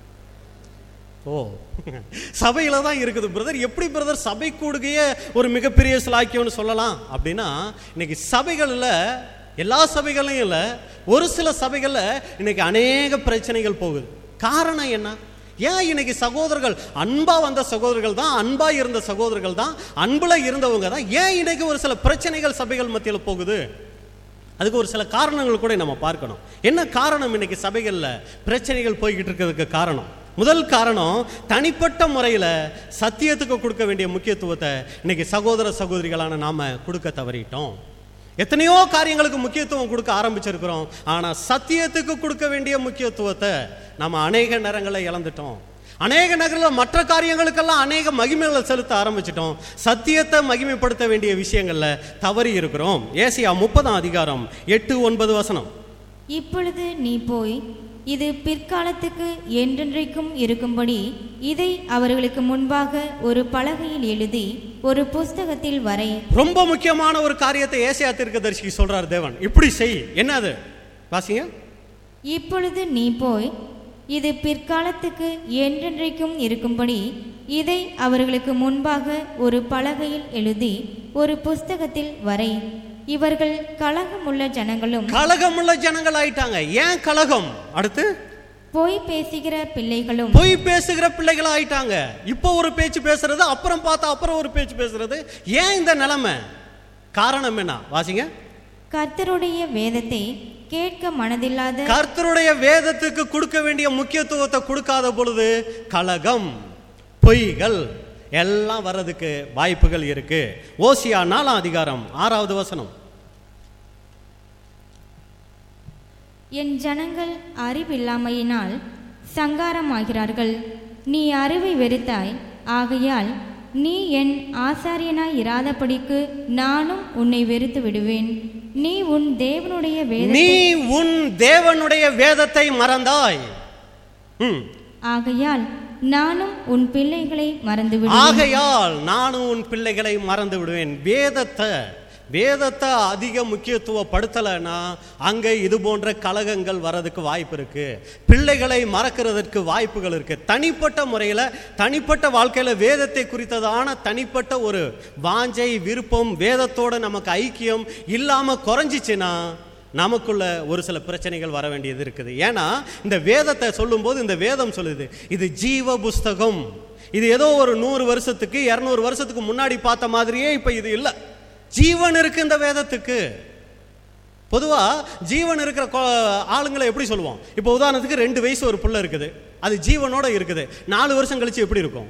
ஓ சபையில தான் இருக்குது பிரதர் எப்படி பிரதர் சபை கூடுகையே ஒரு மிகப்பெரிய சிலாக்கியம்னு சொல்லலாம் அப்படின்னா இன்னைக்கு சபைகளில் எல்லா சபைகளையும் இல்லை ஒரு சில சபைகளில் இன்னைக்கு அநேக பிரச்சனைகள் போகுது காரணம் என்ன ஏன் இன்னைக்கு சகோதரர்கள் அன்பா வந்த சகோதரர்கள் தான் அன்பா இருந்த சகோதரர்கள் தான் அன்புல இருந்தவங்க தான் ஏன் இன்னைக்கு ஒரு சில பிரச்சனைகள் சபைகள் மத்தியில் போகுது அதுக்கு ஒரு சில காரணங்கள் கூட நம்ம பார்க்கணும் என்ன காரணம் இன்னைக்கு சபைகளில் பிரச்சனைகள் போய்கிட்டு இருக்கிறதுக்கு காரணம் முதல் காரணம் தனிப்பட்ட முறையில் சத்தியத்துக்கு கொடுக்க வேண்டிய முக்கியத்துவத்தை இன்னைக்கு சகோதர சகோதரிகளான நாம கொடுக்க தவறிட்டோம் எத்தனையோ காரியங்களுக்கு முக்கியத்துவம் கொடுக்க ஆரம்பிச்சிருக்கிறோம் ஆனால் சத்தியத்துக்கு கொடுக்க வேண்டிய முக்கியத்துவத்தை நம்ம அநேக நேரங்களில் இழந்துட்டோம் அநேக நகரில் மற்ற காரியங்களுக்கெல்லாம் அநேக மகிமைகளை செலுத்த ஆரம்பிச்சிட்டோம் சத்தியத்தை மகிமைப்படுத்த வேண்டிய விஷயங்கள்ல தவறி இருக்கிறோம் ஏசியா முப்பதாம் அதிகாரம் எட்டு ஒன்பது வசனம் இப்பொழுது நீ போய் இது பிற்காலத்துக்கு என்றென்றைக்கும் இருக்கும்படி இதை அவர்களுக்கு முன்பாக ஒரு பலகையில் எழுதி ஒரு புஸ்தகத்தில் வரை ரொம்ப முக்கியமான ஒரு காரியத்தை ஏசியா தீர்க்கதரிசிக்கு சொல்றார் தேவன் இப்படி செய் என்ன அது வாசிங்க இப்பொழுது நீ போய் இது பிற்காலத்துக்கு என்றென்றைக்கும் இருக்கும்படி இதை அவர்களுக்கு முன்பாக ஒரு பலகையில் எழுதி ஒரு புஸ்தகத்தில் வரை இவர்கள் கலகமுள்ள ஜனங்களும் கலகமுள்ள ஜனங்கள் ஆயிட்டாங்க ஏன் கலகம் அடுத்து பொய் பேசுகிற பிள்ளைகளும் பொய் பேசுகிற பிள்ளைகள் ஆயிட்டாங்க இப்போ ஒரு பேச்சு பேசுறது அப்புறம் பார்த்தா அப்புறம் ஒரு பேச்சு பேசுறது ஏன் இந்த நிலைமை காரணம் என்ன வாசிங்க கர்த்தருடைய வேதத்தை கேட்க மனதில்லாத கர்த்தருடைய வேதத்துக்கு கொடுக்க வேண்டிய முக்கியத்துவத்தை கொடுக்காத பொழுது கலகம் பொய்கள் எல்லாம் வர்றதுக்கு வாய்ப்புகள் இருக்கு ஓசியா நாலாம் அதிகாரம் ஆறாவது வசனம் என் ஜனங்கள் அறிவில்லாமையினால் சங்காரமாகிறார்கள் நீ அறிவை வெறுத்தாய் ஆகையால் நீ என் ஆசாரியனாய் இராதபடிக்கு நானும் உன்னை வெறுத்து விடுவேன் நீ உன் தேவனுடைய நீ வேதத்தை உன் தேவனுடைய வேதத்தை மறந்தாய் ம். ஆகையால் நானும் உன் பிள்ளைகளை மறந்து விடுவேன் ஆகையால் நானும் உன் பிள்ளைகளை மறந்து விடுவேன் வேதத்தை வேதத்தை அதிக முக்கியத்துவப்படுத்தலைன்னா அங்கே இது போன்ற கலகங்கள் வர்றதுக்கு வாய்ப்பு இருக்கு பிள்ளைகளை மறக்கிறதுக்கு வாய்ப்புகள் இருக்கு தனிப்பட்ட முறையில் தனிப்பட்ட வாழ்க்கையில் வேதத்தை குறித்ததான தனிப்பட்ட ஒரு வாஞ்சை விருப்பம் வேதத்தோட நமக்கு ஐக்கியம் இல்லாமல் குறைஞ்சிச்சுன்னா நமக்குள்ள ஒரு சில பிரச்சனைகள் வர வேண்டியது இருக்குது ஏன்னா இந்த வேதத்தை சொல்லும்போது இந்த வேதம் சொல்லுது இது ஜீவ புஸ்தகம் இது ஏதோ ஒரு நூறு வருஷத்துக்கு இரநூறு வருஷத்துக்கு முன்னாடி பார்த்த மாதிரியே இப்போ இது இல்லை ஜீவன் இருக்கு இந்த வேதத்துக்கு பொதுவா ஜீவன் இருக்கிற கொ- ஆளுங்களை எப்படி சொல்லுவோம் இப்போ உதாரணத்துக்கு ரெண்டு வயசு ஒரு புள்ள இருக்குது அது ஜீவனோட இருக்குது நாலு வருஷம் கழிச்சு எப்படி இருக்கும்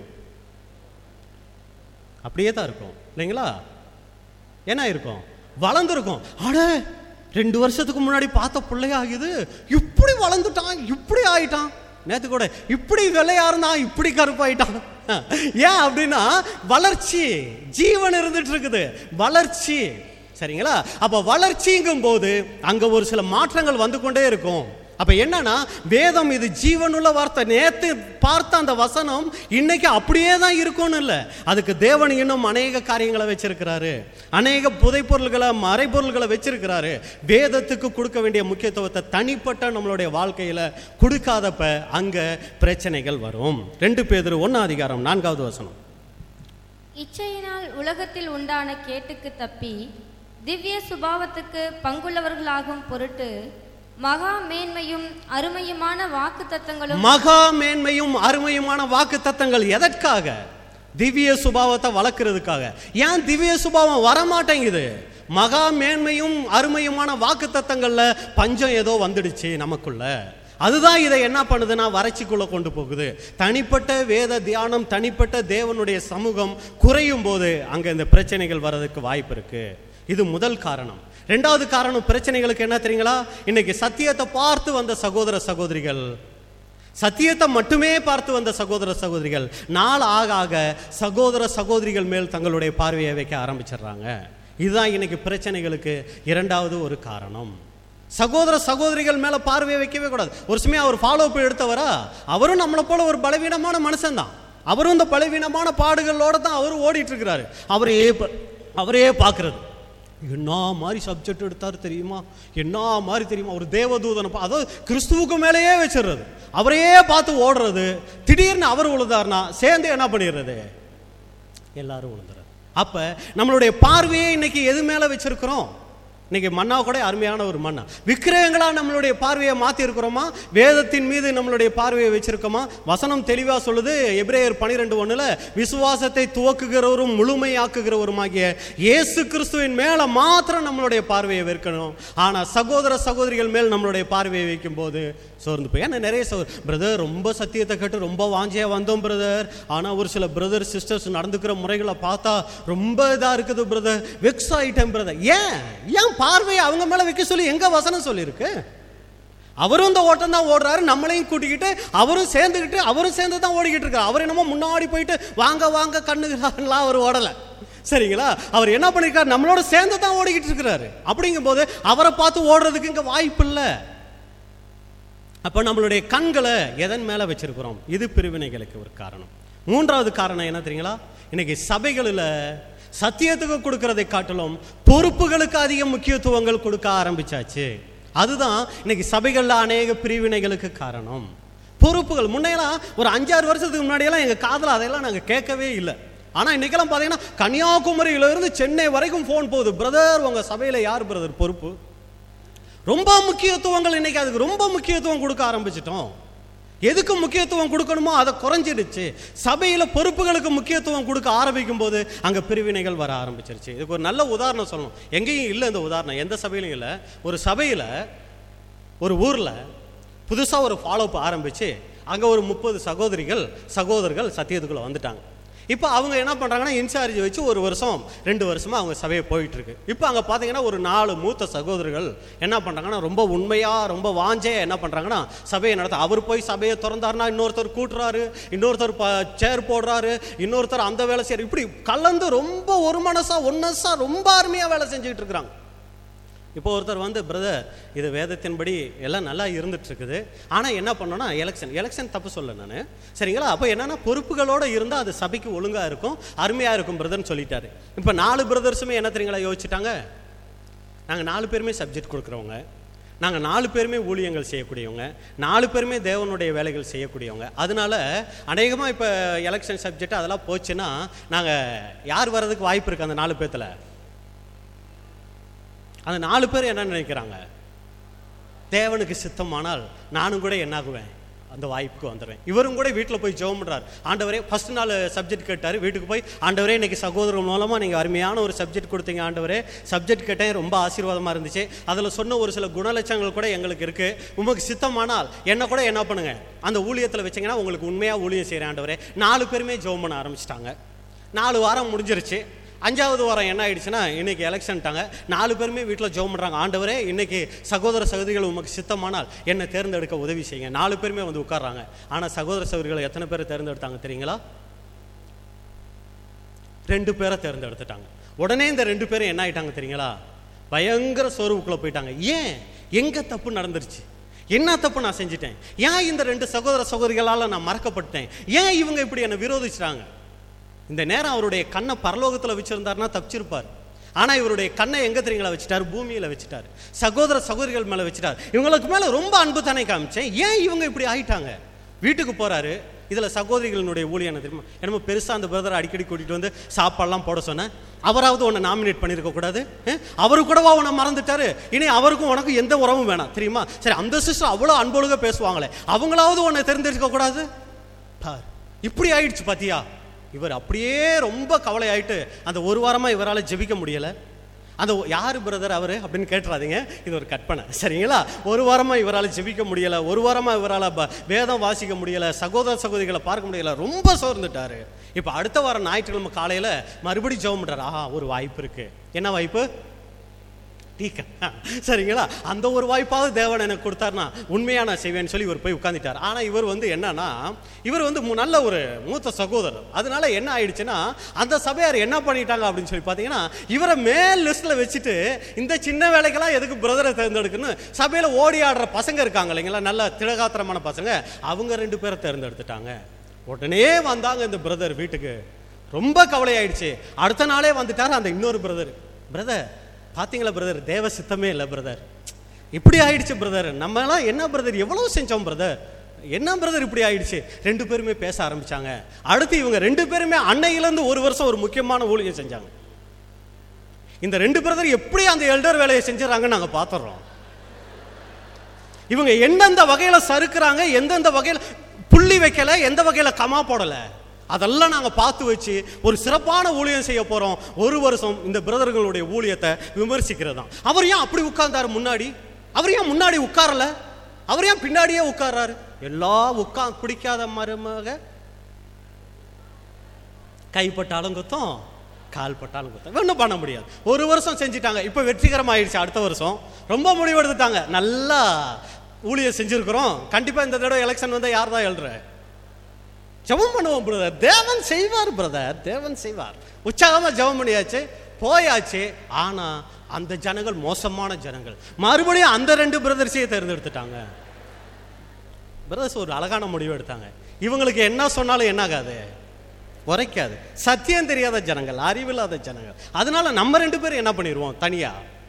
அப்படியே தான் இருக்கும் இல்லைங்களா என்ன இருக்கும் வளர்ந்துருக்கும் அட ரெண்டு வருஷத்துக்கு முன்னாடி பார்த்த பிள்ளையா ஆகுது இப்படி வளர்ந்துட்டான் இப்படி ஆயிட்டான் நேத்து கூட இப்படி வெள்ளையா இருந்தான் இப்படி கருப்பாயிட்டான் ஏன் அப்படின்னா வளர்ச்சி ஜீவன் இருந்துட்டு இருக்குது வளர்ச்சி சரிங்களா அப்ப வளர்ச்சிங்கும் போது அங்க ஒரு சில மாற்றங்கள் வந்து கொண்டே இருக்கும் அப்ப என்னன்னா வேதம் இது ஜீவனுள்ள வார்த்தை நேத்து பார்த்த அந்த வசனம் இன்னைக்கு அப்படியே தான் இருக்கும்னு இல்லை அதுக்கு தேவன் இன்னும் அநேக காரியங்களை வச்சிருக்கிறாரு அநேக புதைப்பொருள்களை மறைபொருள்களை வச்சிருக்கிறாரு வேதத்துக்கு கொடுக்க வேண்டிய முக்கியத்துவத்தை தனிப்பட்ட நம்மளுடைய வாழ்க்கையில கொடுக்காதப்ப அங்க பிரச்சனைகள் வரும் ரெண்டு பேர் ஒன்னாம் அதிகாரம் நான்காவது வசனம் இச்சையினால் உலகத்தில் உண்டான கேட்டுக்கு தப்பி திவ்ய சுபாவத்துக்கு பங்குள்ளவர்களாகும் பொருட்டு மகா மேன்மையும் அருமையுமான வாக்கு தத்தங்களும் மகா மேன்மையும் அருமையுமான வாக்கு தத்தங்கள் எதற்காக திவ்ய சுபாவத்தை வளர்க்கறதுக்காக ஏன் திவ்ய சுபாவம் வரமாட்டேங்குது மகா மேன்மையும் அருமையுமான வாக்கு தத்தங்கள்ல பஞ்சம் ஏதோ வந்துடுச்சு நமக்குள்ள அதுதான் இதை என்ன பண்ணுதுன்னா வறட்சிக்குள்ள கொண்டு போகுது தனிப்பட்ட வேத தியானம் தனிப்பட்ட தேவனுடைய சமூகம் குறையும் போது அங்க இந்த பிரச்சனைகள் வர்றதுக்கு வாய்ப்பு இருக்கு இது முதல் காரணம் ரெண்டாவது காரணம் பிரச்சனைகளுக்கு என்ன தெரியுங்களா இன்னைக்கு சத்தியத்தை பார்த்து வந்த சகோதர சகோதரிகள் சத்தியத்தை மட்டுமே பார்த்து வந்த சகோதர சகோதரிகள் நாள் ஆக ஆக சகோதர சகோதரிகள் மேல் தங்களுடைய பார்வையை வைக்க ஆரம்பிச்சிடுறாங்க இதுதான் இன்னைக்கு பிரச்சனைகளுக்கு இரண்டாவது ஒரு காரணம் சகோதர சகோதரிகள் மேல பார்வையை வைக்கவே கூடாது ஒரு சமயம் அவர் ஃபாலோ அப் எடுத்தவரா அவரும் நம்மளை போல ஒரு பலவீனமான மனுஷன்தான் அவரும் இந்த பலவீனமான பாடுகளோட தான் அவரும் ஓடிட்டு இருக்கிறாரு அவரே ப- அவரே பார்க்கறது என்ன மாதிரி சப்ஜெக்ட் எடுத்தாரு தெரியுமா என்ன மாதிரி தெரியுமா ஒரு தேவதூதனை பா- அதாவது கிறிஸ்துவுக்கு மேலேயே வச்சிடுறது அவரையே பார்த்து ஓடுறது திடீர்னு அவர் உழுதாருனா சேர்ந்து என்ன பண்ணிடுறது எல்லாரும் விழுந்துறாரு அப்ப நம்மளுடைய பார்வையே இன்னைக்கு எது மேல வச்சிருக்கிறோம் இன்னைக்கு மன்னா கூட அருமையான ஒரு மன்னா விக்கிரகங்களா நம்மளுடைய பார்வையை மாத்தி இருக்கிறோமா வேதத்தின் மீது நம்மளுடைய பார்வையை வச்சிருக்கோமா வசனம் தெளிவா சொல்லுது எபிரேயர் பனிரெண்டு ஒண்ணுல விசுவாசத்தை துவக்குகிறவரும் முழுமையாக்குகிறவருமாகிய இயேசு கிறிஸ்துவின் மேல மாத்திரம் நம்மளுடைய பார்வையை வைக்கணும் ஆனா சகோதர சகோதரிகள் மேல் நம்மளுடைய பார்வையை வைக்கும் போது சோர்ந்து போய் ஏன்னா நிறைய சோ பிரதர் ரொம்ப சத்தியத்தை கேட்டு ரொம்ப வாஞ்சியா வந்தோம் பிரதர் ஆனா ஒரு சில பிரதர் சிஸ்டர்ஸ் நடந்துக்கிற முறைகளை பார்த்தா ரொம்ப இதா இருக்குது பிரதர் வெக்ஸ் ஆயிட்டேன் பிரதர் ஏன் ஏன் பார்வையை அவங்க மேல வைக்க சொல்லி எங்க வசனம் சொல்லியிருக்கு அவரும் இந்த ஓட்டம் தான் ஓடுறாரு நம்மளையும் கூட்டிக்கிட்டு அவரும் சேர்ந்துக்கிட்டு அவரும் சேர்ந்து தான் ஓடிக்கிட்டு இருக்காரு அவர் என்னமோ முன்னாடி போயிட்டு வாங்க வாங்க கண்ணுலாம் அவர் ஓடல சரிங்களா அவர் என்ன பண்ணிருக்காரு நம்மளோட சேர்ந்து தான் ஓடிக்கிட்டு இருக்கிறாரு அப்படிங்கும்போது அவரை பார்த்து ஓடுறதுக்கு இங்க வாய்ப்பு இல்லை அப்ப நம்மளுடைய கண்களை எதன் மேல வச்சிருக்கிறோம் இது பிரிவினைகளுக்கு ஒரு காரணம் மூன்றாவது காரணம் என்ன தெரியுங்களா இன்னைக்கு சபைகளில் சத்தியத்துக்கு கொடுக்கறதை காட்டிலும் பொறுப்புகளுக்கு அதிக முக்கியத்துவங்கள் கொடுக்க ஆரம்பிச்சாச்சு அதுதான் இன்னைக்கு சபைகளில் அநேக பிரிவினைகளுக்கு காரணம் பொறுப்புகள் முன்னையெல்லாம் ஒரு அஞ்சாறு வருஷத்துக்கு முன்னாடியெல்லாம் எங்க காதுல அதையெல்லாம் நாங்க கேட்கவே இல்லை ஆனா இன்னைக்கெல்லாம் பாத்தீங்கன்னா கன்னியாகுமரியில இருந்து சென்னை வரைக்கும் ஃபோன் போகுது பிரதர் உங்க சபையில யார் பிரதர் பொறுப்பு ரொம்ப முக்கியத்துவங்கள் இன்னைக்கு அதுக்கு ரொம்ப முக்கியத்துவம் கொடுக்க ஆரம்பிச்சிட்டோம் எதுக்கு முக்கியத்துவம் கொடுக்கணுமோ அதை குறைஞ்சிடுச்சு சபையில பொறுப்புகளுக்கு முக்கியத்துவம் கொடுக்க ஆரம்பிக்கும் போது அங்க பிரிவினைகள் வர ஆரம்பிச்சிருச்சு இதுக்கு ஒரு நல்ல உதாரணம் சொல்லணும் எங்கேயும் இல்லை இந்த உதாரணம் எந்த சபையிலும் இல்லை ஒரு சபையில ஒரு ஊர்ல புதுசா ஒரு ஃபாலோ அப் ஆரம்பிச்சு அங்க ஒரு முப்பது சகோதரிகள் சகோதரர்கள் சத்தியத்துக்குள்ள வந்துட்டாங்க இப்போ அவங்க என்ன பண்றாங்கன்னா இன்சார்ஜ் வச்சு ஒரு வருஷம் ரெண்டு வருஷமா அவங்க சபையை போயிட்டு இருக்கு இப்போ அங்க பாத்தீங்கன்னா ஒரு நாலு மூத்த சகோதரர்கள் என்ன பண்றாங்கன்னா ரொம்ப உண்மையா ரொம்ப வாஞ்சையா என்ன பண்றாங்கன்னா சபையை நடத்த அவர் போய் சபையை திறந்தாருன்னா இன்னொருத்தர் கூட்டுறாரு இன்னொருத்தர் சேர் போடுறாரு இன்னொருத்தர் அந்த வேலை செய்யறாரு இப்படி கலந்து ரொம்ப ஒரு மனசா ஒன்னஸா ரொம்ப அருமையா வேலை செஞ்சுக்கிட்டு இருக்கிறாங்க இப்போ ஒருத்தர் வந்து பிரதர் இது வேதத்தின்படி எல்லாம் நல்லா இருந்துட்டு இருக்குது ஆனால் என்ன பண்ணோன்னா எலெக்ஷன் எலெக்ஷன் தப்பு சொல்ல நான் சரிங்களா அப்போ என்னன்னா பொறுப்புகளோட இருந்தால் அது சபைக்கு ஒழுங்காக இருக்கும் அருமையாக இருக்கும் பிரதர்னு சொல்லிட்டாரு இப்போ நாலு பிரதர்ஸுமே என்ன தெரியுங்களா யோசிச்சுட்டாங்க நாங்கள் நாலு பேருமே சப்ஜெக்ட் கொடுக்குறவங்க நாங்கள் நாலு பேருமே ஊழியங்கள் செய்யக்கூடியவங்க நாலு பேருமே தேவனுடைய வேலைகள் செய்யக்கூடியவங்க அதனால அநேகமாக இப்போ எலெக்ஷன் சப்ஜெக்ட் அதெல்லாம் போச்சுன்னா நாங்கள் யார் வர்றதுக்கு வாய்ப்பு இருக்குது அந்த நாலு பேர்த்தில் அந்த நாலு பேர் என்ன நினைக்கிறாங்க தேவனுக்கு சித்தமானால் நானும் கூட என்னாகுவேன் அந்த வாய்ப்புக்கு வந்துடுவேன் இவரும் கூட வீட்டில் போய் ஜெபம் பண்றாரு ஆண்டவரே ஃபர்ஸ்ட் நாள் சப்ஜெக்ட் கேட்டார் வீட்டுக்கு போய் ஆண்டவரே இன்னைக்கு சகோதரர் மூலமாக நீங்கள் அருமையான ஒரு சப்ஜெக்ட் கொடுத்தீங்க ஆண்டவரே சப்ஜெக்ட் கேட்டேன் ரொம்ப ஆசீர்வாதமாக இருந்துச்சு அதில் சொன்ன ஒரு சில குணலட்சங்கள் கூட எங்களுக்கு இருக்கு உமக்கு சித்தமானால் என்ன கூட என்ன பண்ணுங்க அந்த ஊழியத்தில் வச்சீங்கன்னா உங்களுக்கு உண்மையாக ஊழியம் செய்கிறேன் ஆண்டவரே நாலு பேருமே ஜெபம் பண்ண ஆரம்பிச்சிட்டாங்க நாலு வாரம் முடிஞ்சிருச்சு அஞ்சாவது வாரம் என்ன ஆயிடுச்சுன்னா இன்னைக்கு எலெக்ஷன்ட்டாங்க நாலு பேருமே வீட்டில் ஜெபம் பண்ணுறாங்க ஆண்டவரே இன்னைக்கு சகோதர சகோதரிகள் உமக்கு சித்தமானால் என்னை தேர்ந்தெடுக்க உதவி செய்யுங்க நாலு பேருமே வந்து உட்கார்றாங்க ஆனால் சகோதர சகோதரிகளை எத்தனை பேர் தேர்ந்தெடுத்தாங்க தெரியுங்களா ரெண்டு பேரை தேர்ந்தெடுத்துட்டாங்க உடனே இந்த ரெண்டு பேரும் என்ன ஆயிட்டாங்க தெரியுங்களா பயங்கர சோர்வுக்குள்ள போயிட்டாங்க ஏன் எங்க தப்பு நடந்துருச்சு என்ன தப்பு நான் செஞ்சிட்டேன் ஏன் இந்த ரெண்டு சகோதர சகோதரிகளால் நான் மறக்கப்பட்டேன் ஏன் இவங்க இப்படி என்னை விரோதிச்சிட்டாங்க இந்த நேரம் அவருடைய கண்ணை பரலோகத்தில் வச்சிருந்தாருன்னா தப்பிச்சிருப்பார் ஆனா இவருடைய கண்ணை எங்க தெரியுங்களா வச்சுட்டாரு பூமியில வச்சுட்டாரு சகோதர சகோதரிகள் மேல வச்சுட்டாரு இவங்களுக்கு மேல ரொம்ப அன்பு தானே காமிச்சேன் ஏன் இவங்க இப்படி ஆயிட்டாங்க வீட்டுக்கு போறாரு இதில் சகோதரிகளினுடைய ஊழியம் என்ன தெரியுமா என்னமோ பெருசாக அந்த பிரதரை அடிக்கடி கூட்டிகிட்டு வந்து சாப்பாடெல்லாம் போட சொன்னேன் அவராவது உன்னை நாமினேட் பண்ணியிருக்க கூடாது அஹ்? அவரு கூடவா உன்னை மறந்துட்டாரு இனி அவருக்கும் உனக்கும் எந்த உறவும் வேணாம் தெரியுமா சரி அந்த சிஸ்டர் அவ்வளோ அன்பொழுக பேசுவாங்களே அவங்களாவது உன்னை தெரிஞ்சிருக்க கூடாது பார் இப்படி ஆயிடுச்சு பாத்தியா இவர் அப்படியே ரொம்ப கவலை ஆயிட்டு அந்த ஒரு வாரமா இவரால் ஜெபிக்க முடியல அந்த ஒ- யாரு பிரதர் அவரு அப்படின்னு கேட்டுறாதீங்க இது ஒரு கற்பனை சரிங்களா ஒரு வாரமா இவரால் ஜெபிக்க முடியல ஒரு வாரமா இவரால் ப- வேதம் வாசிக்க முடியல சகோதர சகோதரிகளை பார்க்க முடியல ரொம்ப சோர்ந்துட்டாரு இப்போ அடுத்த வாரம் ஞாயிற்றுக்கிழமை காலையில மறுபடியும் ஜெபம் பண்றாரு ஆஹா ஒரு வாய்ப்பு இருக்கு என்ன வாய்ப்பு டீக்கன் சரிங்களா அந்த ஒரு வாய்ப்பாவது தேவன் எனக்கு கொடுத்தாருன்னா உண்மையா நான் செய்வேன்னு சொல்லி இவர் போய் உட்கார்ந்துட்டார் ஆனா இவர் வந்து என்னன்னா இவர் வந்து மு- நல்ல ஒரு மூத்த சகோதரர் அதனால என்ன ஆயிடுச்சுன்னா அந்த சபையார் என்ன பண்ணிட்டாங்க அப்படின்னு சொல்லி பார்த்தீங்கன்னா இவரை மேல் லிஸ்ட்ல வச்சுட்டு இந்த சின்ன வேலைக்கெல்லாம் எதுக்கு பிரதரை தேர்ந்தெடுக்கணும் சபையில ஓடி ஆடுற பசங்க இருக்காங்க இல்லைங்களா நல்ல திடகாத்திரமான பசங்க அவங்க ரெண்டு பேரை தேர்ந்தெடுத்துட்டாங்க உடனே வந்தாங்க இந்த பிரதர் வீட்டுக்கு ரொம்ப கவலையாயிடுச்சு அடுத்த நாளே வந்துட்டார் அந்த இன்னொரு பிரதர் பிரதர் பாத்தீங்களா பிரதர் தேவ சித்தமே இல்லை பிரதர் இப்படி ஆயிடுச்சு பிரதர் நம்மலாம் என்ன பிரதர் எவ்வளவு செஞ்சோம் பிரதர் என்ன பிரதர் இப்படி ஆயிடுச்சு ரெண்டு பேருமே பேச ஆரம்பிச்சாங்க அடுத்து இவங்க ரெண்டு பேருமே அன்னையிலேருந்து ஒரு வருஷம் ஒரு முக்கியமான ஊழியம் செஞ்சாங்க இந்த ரெண்டு பிரதர் எப்படி அந்த எல்டர் வேலையை செஞ்சுறாங்கன்னு நாங்க பார்த்துடுறோம் இவங்க எந்தெந்த வகையில சறுக்குறாங்க எந்தெந்த வகையில புள்ளி வைக்கல எந்த வகையில கமா போடல அதெல்லாம் நாங்க பார்த்து வச்சு ஒரு சிறப்பான ஊழியம் செய்ய போறோம் ஒரு வருஷம் இந்த பிரதர்களுடைய ஊழியத்தை விமர்சிக்கிறது தான் அவர் ஏன் அப்படி உட்கார்ந்தாரு முன்னாடி அவர் ஏன் முன்னாடி உட்காரல அவர் ஏன் பின்னாடியே உட்கார்றாரு எல்லா உட்கா பிடிக்காத மருமக கைப்பட்டாலும் குத்தம் கால் பட்டாலும் குத்தம் ஒன்றும் பண்ண முடியாது ஒரு வருஷம் செஞ்சுட்டாங்க இப்போ வெற்றிகரம் ஆயிடுச்சு அடுத்த வருஷம் ரொம்ப முடிவெடுத்துட்டாங்க நல்லா ஊழியர் செஞ்சிருக்கிறோம் கண்டிப்பா இந்த தடவை எலெக்ஷன் வந்தா யார் தான் எழுற ஜெபம் பண்ணுவோம் பிரதர் தேவன் செய்வார் பிரதர் தேவன் செய்வார் உற்சாகமா ஜெபம் பண்ணியாச்சு போயாச்சு ஆனா அந்த ஜனங்கள் மோசமான ஜனங்கள் மறுபடியும் அந்த ரெண்டு பிரதர்ஸையே தேர்ந்தெடுத்துட்டாங்க பிரதர்ஸ் ஒரு அழகான முடிவு எடுத்தாங்க இவங்களுக்கு என்ன சொன்னாலும் என்ன ஆகாது உரைக்காது சத்தியம் தெரியாத ஜனங்கள் அறிவில்லாத ஜனங்கள் அதனால நம்ம ரெண்டு பேரும் என்ன பண்ணிடுவோம் தனியா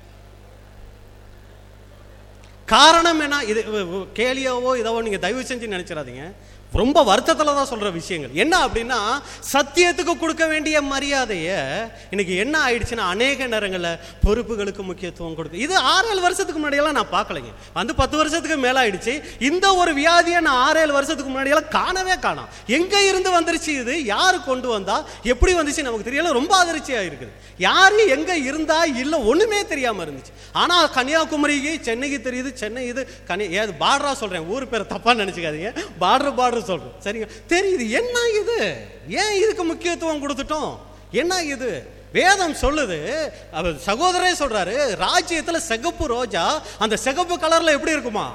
காரணம் என்ன இது உ- உ- கேலியாவோ இதவோ நீங்க தயவு செஞ்சு நினைச்சிடாதீங்க ரொம்ப வருத்தத்துல தான் சொல்ற விஷயங்கள் என்ன அப்படின்னா சத்தியத்துக்கு கொடுக்க வேண்டிய மரியாதையை இன்னைக்கு என்ன ஆயிடுச்சுன்னா அநேக நேரங்களில் பொறுப்புகளுக்கு முக்கியத்துவம் கொடுக்கு இது ஆறு ஏழு வருஷத்துக்கு முன்னாடியெல்லாம் நான் பார்க்கலைங்க வந்து பத்து வருஷத்துக்கு மேல ஆயிடுச்சு இந்த ஒரு வியாதியை நான் ஆறு ஏழு வருஷத்துக்கு முன்னாடியெல்லாம் காணவே காணோம் எங்க இருந்து வந்துருச்சு இது யாரு கொண்டு வந்தா எப்படி வந்துச்சு நமக்கு தெரியல ரொம்ப அதிர்ச்சியா இருக்குது யாரு எங்க இருந்தா இல்ல ஒண்ணுமே தெரியாம இருந்துச்சு ஆனா கன்னியாகுமரிக்கு சென்னைக்கு தெரியுது சென்னை இது கனி ஏது பார்டரா சொல்றேன் ஊர் பேரை தப்பா நினைச்சுக்காதீங்க பார்டர் பார்டர் சொல்றேன் சரிங்க தெரியுது என்ன இது ஏன் இதுக்கு முக்கியத்துவம் கொடுத்துட்டோம் என்ன இது வேதம் சொல்லுது அவர் சகோதரே சொல்றாரு ராஜ்யத்துல சிகப்பு ரோஜா அந்த சிகப்பு கலர்ல எப்படி இருக்குமா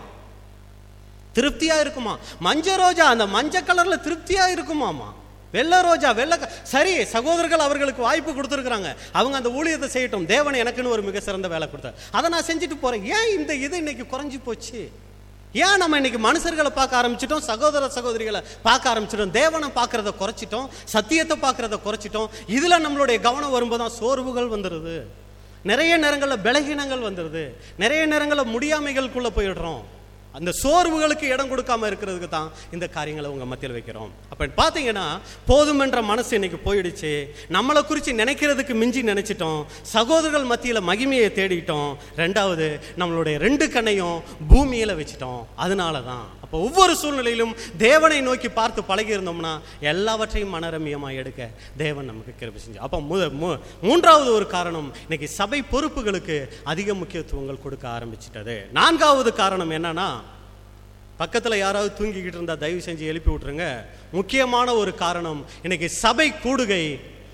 திருப்தியா இருக்குமா மஞ்ச ரோஜா அந்த மஞ்சள் கலர்ல திருப்தியா இருக்குமாமா வெள்ளை ரோஜா வெள்ளை க- சரி சகோதரர்கள் அவர்களுக்கு வாய்ப்பு கொடுத்துருக்குறாங்க அவங்க அந்த ஊழியத்தை செய்யட்டும் தேவன் எனக்குன்னு ஒரு மிக சிறந்த வேலை கொடுத்தார் அதை நான் செஞ்சுட்டு போறேன் ஏன் இந்த இது இன்னைக்கு குறைஞ்சு போச்சு ஏன் நம்ம இன்னைக்கு மனுஷர்களை பார்க்க ஆரம்பிச்சிட்டோம் சகோதர சகோதரிகளை பார்க்க ஆரம்பிச்சிட்டோம் தேவனை பார்க்கறத குறைச்சிட்டோம் சத்தியத்தை பார்க்கறத குறைச்சிட்டோம் இதுல நம்மளுடைய கவனம் வரும்போது தான் சோர்வுகள் வந்துடுது நிறைய நேரங்களில் பலகீனங்கள் வந்துடுது நிறைய நேரங்களில் முடியாமைகளுக்குள்ள போயிடுறோம் அந்த சோர்வுகளுக்கு இடம் கொடுக்காம இருக்கிறதுக்கு தான் இந்த காரியங்களை உங்க மத்தியில் வைக்கிறோம் அப்ப பார்த்தீங்கன்னா போதுமென்ற மனசு இன்னைக்கு போயிடுச்சு நம்மளை குறித்து நினைக்கிறதுக்கு மிஞ்சி நினைச்சிட்டோம் சகோதரர்கள் மத்தியில் மகிமையை தேடிட்டோம் ரெண்டாவது நம்மளுடைய ரெண்டு கண்ணையும் பூமியில வச்சிட்டோம் அதனால தான் அப்போ ஒவ்வொரு சூழ்நிலையிலும் தேவனை நோக்கி பார்த்து பழகி இருந்தோம்னா எல்லாவற்றையும் மனரமியமாக எடுக்க தேவன் நமக்கு கிருபை செஞ்சு அப்போ மு மு- மூன்றாவது ஒரு காரணம் இன்னைக்கு சபை பொறுப்புகளுக்கு அதிக முக்கியத்துவங்கள் கொடுக்க ஆரம்பிச்சிட்டது நான்காவது காரணம் என்னன்னா பக்கத்துல யாராவது தூங்கிக்கிட்டு இருந்தா தயவு செஞ்சு எழுப்பி விட்டுருங்க முக்கியமான ஒரு காரணம் இன்னைக்கு சபை கூடுகை